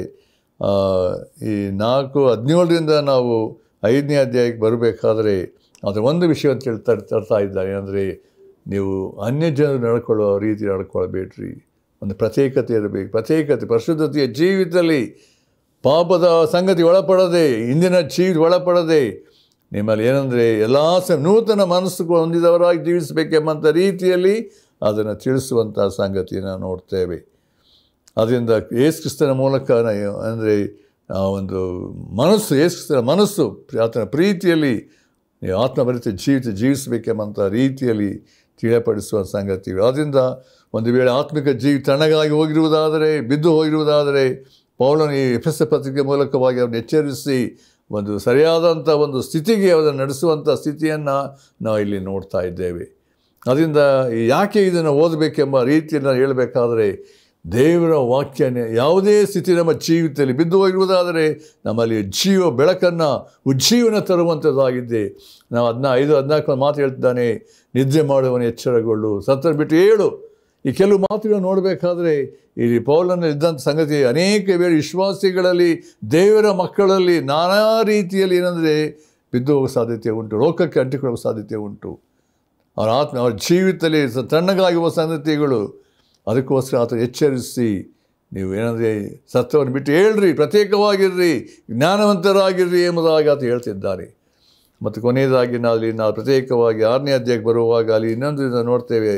ಈ ನಾಲ್ಕು ಹದಿನೇಳರಿಂದ ನಾವು ಐದನೇ ಅಧ್ಯಾಯಕ್ಕೆ ಬರಬೇಕಾದ್ರೆ ಅದರ ಒಂದು ವಿಷಯ ಅಂತ ಹೇಳಿ ತರ್ ತರ್ತಾ ಇದ್ದಾರೆ ಅಂದರೆ ನೀವು ಅನ್ಯ ಜನರು ನಡ್ಕೊಳ್ಳೋ ರೀತಿ ನಡ್ಕೊಳ್ಬೇಡ್ರಿ ಒಂದು ಪ್ರತ್ಯೇಕತೆ ಇರಬೇಕು ಪ್ರತ್ಯೇಕತೆ ಪರಿಶುದ್ಧತೆಯ ಜೀವಿತದಲ್ಲಿ ಪಾಪದ ಸಂಗತಿ ಒಳಪಡದೆ ಇಂದಿನ ಜೀವಿತ ಒಳಪಡದೆ ನಿಮ್ಮಲ್ಲಿ ಏನಂದರೆ ಎಲ್ಲ ಸ ನೂತನ ಮನಸ್ಸು ಹೊಂದಿದವರಾಗಿ ಜೀವಿಸಬೇಕೆಂಬಂಥ ರೀತಿಯಲ್ಲಿ ಅದನ್ನು ತಿಳಿಸುವಂಥ ಸಂಗತಿಯನ್ನು ನೋಡ್ತೇವೆ ಅದರಿಂದ ಯೇಸು ಕ್ರಿಸ್ತನ ಮೂಲಕ ಅಂದರೆ ಆ ಒಂದು ಮನಸ್ಸು ಯೇಸು ಕ್ರಿಸ್ತನ ಮನಸ್ಸು ಆತನ ಪ್ರೀತಿಯಲ್ಲಿ ನೀವು ಆತ್ಮಭರಿತ ಜೀವಿತ ಜೀವಿಸಬೇಕೆಂಬಂಥ ರೀತಿಯಲ್ಲಿ ತಿಳಿಯಪಡಿಸುವ ಸಂಗತಿಗಳು ಆದ್ದರಿಂದ ಒಂದು ವೇಳೆ ಆತ್ಮಿಕ ಜೀವಿ ತಣ್ಣಗಾಗಿ ಹೋಗಿರುವುದಾದರೆ ಬಿದ್ದು ಹೋಗಿರುವುದಾದರೆ ಪೌಲನ ಈ ಎಫ್ ಎಸ್ ಪತ್ರಿಕೆ ಮೂಲಕವಾಗಿ ಅವರನ್ನು ಎಚ್ಚರಿಸಿ ಒಂದು ಸರಿಯಾದಂಥ ಒಂದು ಸ್ಥಿತಿಗೆ ಅದನ್ನು ನಡೆಸುವಂಥ ಸ್ಥಿತಿಯನ್ನು ನಾವು ಇಲ್ಲಿ ನೋಡ್ತಾ ಇದ್ದೇವೆ ಅದರಿಂದ ಯಾಕೆ ಇದನ್ನು ಓದಬೇಕೆಂಬ ರೀತಿಯನ್ನು ಹೇಳಬೇಕಾದರೆ ದೇವರ ವಾಕ್ಯನೇ ಯಾವುದೇ ಸ್ಥಿತಿ ನಮ್ಮ ಜೀವಿತದಲ್ಲಿ ಬಿದ್ದು ಹೋಗಿರುವುದಾದರೆ ನಮ್ಮಲ್ಲಿ ಜೀವ ಬೆಳಕನ್ನು ಉಜ್ಜೀವನ ತರುವಂಥದ್ದಾಗಿದೆ ನಾವು ಅದನ್ನ ಐದು ಹದಿನಾಲ್ಕು ಮಾತು ಹೇಳ್ತಿದ್ದಾನೆ ನಿದ್ರೆ ಮಾಡುವವನ ಎಚ್ಚರಗೊಳ್ಳು ಸತ್ತರ ಬಿಟ್ಟು ಏಳು ಈ ಕೆಲವು ಮಾತುಗಳು ನೋಡಬೇಕಾದ್ರೆ ಇಲ್ಲಿ ಪೌಲನಲ್ಲಿ ಇದ್ದಂಥ ಸಂಗತಿ ಅನೇಕ ವೇಳೆ ವಿಶ್ವಾಸಿಗಳಲ್ಲಿ ದೇವರ ಮಕ್ಕಳಲ್ಲಿ ನಾನಾ ರೀತಿಯಲ್ಲಿ ಏನಂದರೆ ಬಿದ್ದು ಹೋಗೋ ಸಾಧ್ಯತೆ ಉಂಟು ಲೋಕಕ್ಕೆ ಅಂಟಿಕೊಳ್ಳುವ ಸಾಧ್ಯತೆ ಉಂಟು ಅವರ ಆತ್ಮ ಅವರ ಜೀವಿತದಲ್ಲಿ ತಣ್ಣಗಾಗುವ ಸಂಗತಿಗಳು ಅದಕ್ಕೋಸ್ಕರ ಆತ ಎಚ್ಚರಿಸಿ ನೀವು ಏನಂದರೆ ಸತ್ಯವನ್ನು ಬಿಟ್ಟು ಹೇಳ್ರಿ ಪ್ರತ್ಯೇಕವಾಗಿರ್ರಿ ಜ್ಞಾನವಂತರಾಗಿರ್ರಿ ಎಂಬುದಾಗಿ ಆತ ಹೇಳ್ತಿದ್ದಾರೆ ಮತ್ತು ಕೊನೆಯದಾಗಿ ನಾವು ಅಲ್ಲಿ ನಾವು ಪ್ರತ್ಯೇಕವಾಗಿ ಆರನೇ ಅಧ್ಯಾಯಕ್ಕೆ ಬರುವಾಗ ಅಲ್ಲಿ ಇನ್ನೊಂದು ಇದನ್ನು ನೋಡ್ತೇವೆ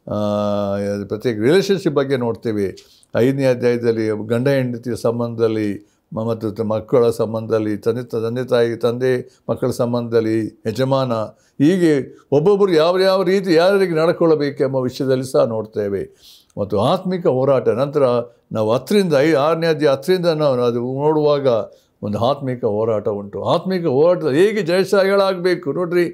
ಪ್ರತ್ಯೇಕ ರಿಲೇಷನ್ಶಿಪ್ ಬಗ್ಗೆ ನೋಡ್ತೇವೆ ಐದನೇ ಅಧ್ಯಾಯದಲ್ಲಿ ಗಂಡ ಹೆಂಡತಿಯ ಸಂಬಂಧದಲ್ಲಿ ಮತ್ತು ಮಕ್ಕಳ ಸಂಬಂಧದಲ್ಲಿ ತಂದೆ ತಂದೆ ತಾಯಿ ತಂದೆ ಮಕ್ಕಳ ಸಂಬಂಧದಲ್ಲಿ ಯಜಮಾನ ಹೀಗೆ ಒಬ್ಬೊಬ್ಬರು ಯಾವ ಯಾವ ರೀತಿ ಯಾರ್ಯಾರಿಗೆ ನಡ್ಕೊಳ್ಳಬೇಕೆಂಬ ವಿಷಯದಲ್ಲಿ ಸಹ ನೋಡ್ತೇವೆ ಮತ್ತು ಆತ್ಮಿಕ ಹೋರಾಟ ನಂತರ ನಾವು ಹತ್ತರಿಂದ ಐ ಆರನೇ ಅಧ್ಯಾಯ ಹತ್ತರಿಂದ ನಾವು ಅದು ನೋಡುವಾಗ ಒಂದು ಆತ್ಮಿಕ ಹೋರಾಟ ಉಂಟು ಆತ್ಮಿಕ ಹೋರಾಟ ಹೇಗೆ ಜಯಶಾಲಿಗಳಾಗಬೇಕು ನೋಡ್ರಿ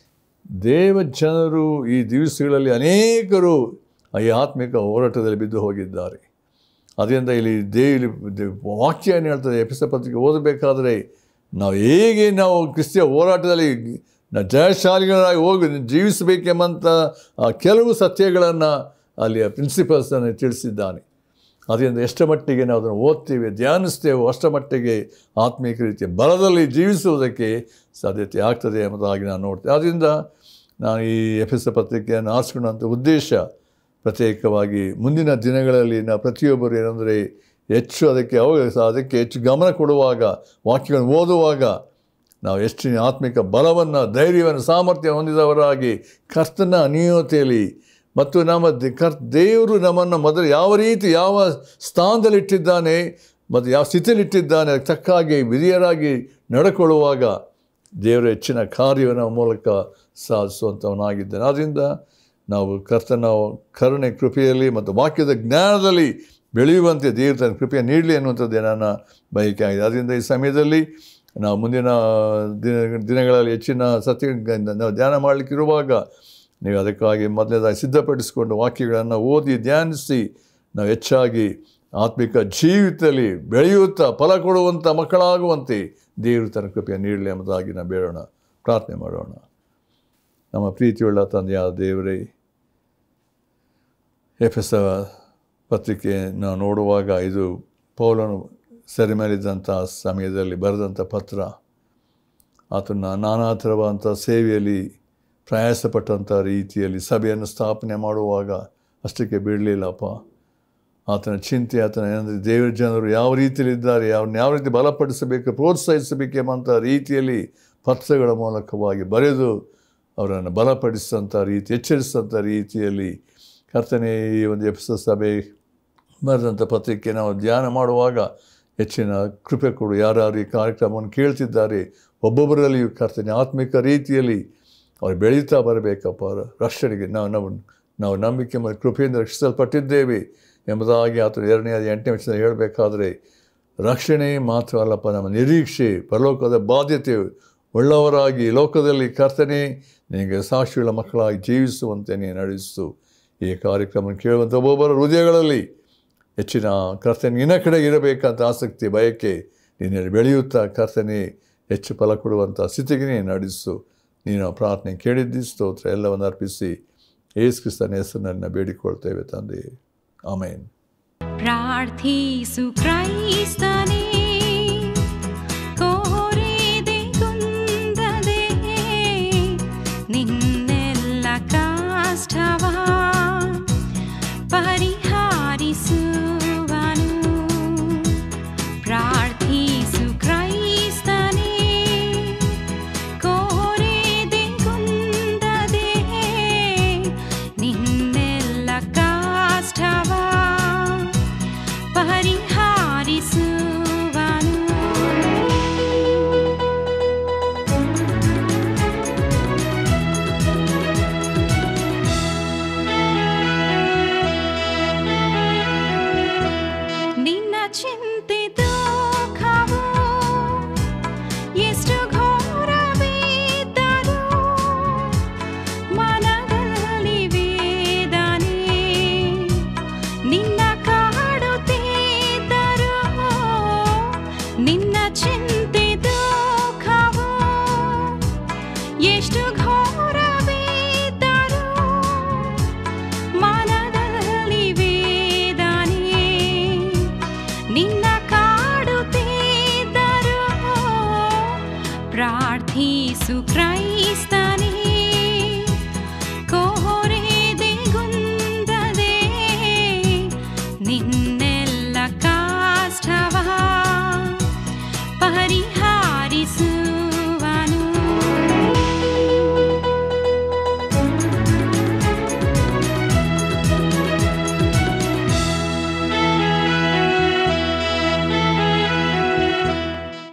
ದೇವ ಜನರು ಈ ದಿವಸಗಳಲ್ಲಿ ಅನೇಕರು ಈ ಆತ್ಮಿಕ ಹೋರಾಟದಲ್ಲಿ ಬಿದ್ದು ಹೋಗಿದ್ದಾರೆ ಅದರಿಂದ ಇಲ್ಲಿ ದೇವಿ ವಾಕ್ಯ ಏನು ಹೇಳ್ತದೆ ಎಪಿಸ ಪತ್ರಿಕೆ ಓದಬೇಕಾದರೆ ನಾವು ಹೇಗೆ ನಾವು ಕ್ರಿಸ್ತಿಯ ಹೋರಾಟದಲ್ಲಿ ನಾವು ಜಯಶಾಲಿಗಳಾಗಿ ಹೋಗಿ ಜೀವಿಸಬೇಕೆಂಬಂಥ ಕೆಲವು ಸತ್ಯಗಳನ್ನು ಅಲ್ಲಿಯ ಪ್ರಿನ್ಸಿಪಲ್ಸನ್ನು ತಿಳಿಸಿದ್ದಾನೆ ಅದರಿಂದ ಎಷ್ಟರ ಮಟ್ಟಿಗೆ ನಾವು ಅದನ್ನು ಓದ್ತೇವೆ ಧ್ಯಾನಿಸ್ತೇವೆ ಅಷ್ಟರ ಮಟ್ಟಿಗೆ ಆತ್ಮೀಕ ರೀತಿಯ ಬಲದಲ್ಲಿ ಜೀವಿಸುವುದಕ್ಕೆ ಸಾಧ್ಯತೆ ಆಗ್ತದೆ ಎಂಬುದಾಗಿ ನಾನು ನೋಡ್ತೇನೆ ಆದ್ದರಿಂದ ನಾನು ಈ ಎಫ್ ಎಸ್ ಪತ್ರಿಕೆಯನ್ನು ಆರಿಸ್ಕೊಂಡಂಥ ಉದ್ದೇಶ ಪ್ರತ್ಯೇಕವಾಗಿ ಮುಂದಿನ ದಿನಗಳಲ್ಲಿ ನಾವು ಪ್ರತಿಯೊಬ್ಬರು ಏನಂದರೆ ಹೆಚ್ಚು ಅದಕ್ಕೆ ಅವ ಅದಕ್ಕೆ ಹೆಚ್ಚು ಗಮನ ಕೊಡುವಾಗ ವಾಕ್ಯಗಳನ್ನು ಓದುವಾಗ ನಾವು ಎಷ್ಟು ಆತ್ಮಿಕ ಬಲವನ್ನು ಧೈರ್ಯವನ್ನು ಸಾಮರ್ಥ್ಯ ಹೊಂದಿದವರಾಗಿ ಕರ್ತನ ಅನಿಯೋತೆಯಲ್ಲಿ ಮತ್ತು ನಮ್ಮ ಕರ್ ದೇವರು ನಮ್ಮನ್ನು ಮೊದಲು ಯಾವ ರೀತಿ ಯಾವ ಸ್ಥಾನದಲ್ಲಿಟ್ಟಿದ್ದಾನೆ ಮತ್ತು ಯಾವ ಸ್ಥಿತಿಯಲ್ಲಿಟ್ಟಿದ್ದಾನೆ ಅದಕ್ಕೆ ತಕ್ಕಾಗಿ ವಿಧಿಯರಾಗಿ ನಡ್ಕೊಳ್ಳುವಾಗ ದೇವರ ಹೆಚ್ಚಿನ ಕಾರ್ಯವನ್ನು ಮೂಲಕ ಸಾಧಿಸುವಂಥವನಾಗಿದ್ದಾನೆ ಆದ್ದರಿಂದ ನಾವು ಕರ್ತನ ಕರುಣೆ ಕೃಪೆಯಲ್ಲಿ ಮತ್ತು ವಾಕ್ಯದ ಜ್ಞಾನದಲ್ಲಿ ಬೆಳೆಯುವಂತೆ ದೇವರು ತನ್ನ ಕೃಪೆಯ ನೀಡಲಿ ಅನ್ನುವಂಥದ್ದೇ ನನ್ನ ಬಯಕೆ ಆಗಿದೆ ಅದರಿಂದ ಈ ಸಮಯದಲ್ಲಿ ನಾವು ಮುಂದಿನ ದಿನ ದಿನಗಳಲ್ಲಿ ಹೆಚ್ಚಿನ ಸತ್ಯ ನಾವು ಧ್ಯಾನ ಮಾಡಲಿಕ್ಕಿರುವಾಗ ನೀವು ಅದಕ್ಕಾಗಿ ಮೊದಲನೇದಾಗಿ ಸಿದ್ಧಪಡಿಸಿಕೊಂಡು ವಾಕ್ಯಗಳನ್ನು ಓದಿ ಧ್ಯಾನಿಸಿ ನಾವು ಹೆಚ್ಚಾಗಿ ಆತ್ಮಿಕ ಜೀವಿತದಲ್ಲಿ ಬೆಳೆಯುತ್ತಾ ಫಲ ಕೊಡುವಂಥ ಮಕ್ಕಳಾಗುವಂತೆ ದೇವರು ತನ್ನ ಕೃಪೆಯನ್ನು ನೀಡಲಿ ಎಂಬುದಾಗಿ ನಾವು ಬೇಡೋಣ ಪ್ರಾರ್ಥನೆ ಮಾಡೋಣ ನಮ್ಮ ಪ್ರೀತಿಯುಳ್ಳ ತಂದೆಯಾದ ದೇವರೇ ಎಫ್ ಎಸ್ ಪತ್ರಿಕೆ ನಾವು ನೋಡುವಾಗ ಇದು ಪೌಲನು ಸೆರೆಮೇಲಿದ್ದಂಥ ಸಮಯದಲ್ಲಿ ಬರೆದಂಥ ಪತ್ರ ಆತನ ನಾನಾ ಥರವಾದಂಥ ಸೇವೆಯಲ್ಲಿ ಪ್ರಯಾಸಪಟ್ಟಂಥ ರೀತಿಯಲ್ಲಿ ಸಭೆಯನ್ನು ಸ್ಥಾಪನೆ ಮಾಡುವಾಗ ಅಷ್ಟಕ್ಕೆ ಬಿಡಲಿಲ್ಲಪ್ಪ ಆತನ ಚಿಂತೆ ಆತನ ಏನಂದರೆ ದೇವರ ಜನರು ಯಾವ ರೀತಿಯಲ್ಲಿದ್ದಾರೆ ಅವ್ರನ್ನ ಯಾವ ರೀತಿ ಬಲಪಡಿಸಬೇಕು ಪ್ರೋತ್ಸಾಹಿಸಬೇಕು ಎಂಬಂಥ ರೀತಿಯಲ್ಲಿ ಪತ್ರಗಳ ಮೂಲಕವಾಗಿ ಬರೆದು ಅವರನ್ನು ಬಲಪಡಿಸಿದಂಥ ರೀತಿ ಎಚ್ಚರಿಸಿದಂಥ ರೀತಿಯಲ್ಲಿ ಕರ್ತನೆ ಈ ಒಂದು ಎಫ್ಸ ಸಭೆ ಬರೆದಂಥ ಪತ್ರಿಕೆ ನಾವು ಧ್ಯಾನ ಮಾಡುವಾಗ ಹೆಚ್ಚಿನ ಕೃಪೆ ಕೊಡು ಯಾರ್ಯಾರು ಈ ಕಾರ್ಯಕ್ರಮವನ್ನು ಕೇಳ್ತಿದ್ದಾರೆ ಒಬ್ಬೊಬ್ಬರಲ್ಲಿಯೂ ಕರ್ತನೆ ಆತ್ಮಿಕ ರೀತಿಯಲ್ಲಿ ಅವ್ರು ಬೆಳೀತಾ ಬರಬೇಕಪ್ಪ ರಕ್ಷಣೆಗೆ ನಾವು ನಾವು ನಾವು ನಂಬಿಕೆ ಮತ್ತು ಕೃಪೆಯಿಂದ ರಕ್ಷಿಸಲ್ಪಟ್ಟಿದ್ದೇವೆ ಎಂಬುದಾಗಿ ಆತನು ಎರಡನೇ ಎಂಟನೇ ವರ್ಷದ ಹೇಳಬೇಕಾದ್ರೆ ರಕ್ಷಣೆ ಮಾತ್ರ ಅಲ್ಲಪ್ಪ ನಮ್ಮ ನಿರೀಕ್ಷೆ ಪರಲೋಕದ ಬಾಧ್ಯತೆ ಉಳ್ಳವರಾಗಿ ಲೋಕದಲ್ಲಿ ಕರ್ತನೆ ನಿನಗೆ ಸಾಕ್ಷಿಗಳ ಮಕ್ಕಳಾಗಿ ಜೀವಿಸುವಂತೆ ನೀನು ನಡೆಸು ಈ ಕಾರ್ಯಕ್ರಮ ಕೇಳುವಂಥ ಒಬ್ಬೊಬ್ಬರ ಹೃದಯಗಳಲ್ಲಿ ಹೆಚ್ಚಿನ ಕರ್ತನೆ ನಿನ್ನ ಕಡೆಗೆ ಇರಬೇಕಂತ ಆಸಕ್ತಿ ಬಯಕೆ ನಿನ್ನಲ್ಲಿ ಬೆಳೆಯುತ್ತಾ ಕರ್ತನೆ ಹೆಚ್ಚು ಫಲ ಕೊಡುವಂಥ ಸ್ಥಿತಿಗೆ ನೀನು ನಡೆಸು ನೀನು ಪ್ರಾರ್ಥನೆ ಕೇಳಿದ್ದಿ ಸ್ತೋತ್ರ ಎಲ್ಲವನ್ನು ಅರ್ಪಿಸಿ ಏಸು ಕ್ರಿಸ್ತನ ಹೆಸರಿನಲ್ಲಿ ನಾವು ಬೇಡಿಕೊಳ್ತೇವೆ ತಂದೆ ಆಮೇನ್ ಪ್ರಾರ್ಥಿಸು ಕ್ರೈಸ್ತನೇ ಕೋರಿದೆ ಕುಂದದೆ ನಿನ್ನೆಲ್ಲ ಕಾಷ್ಟವ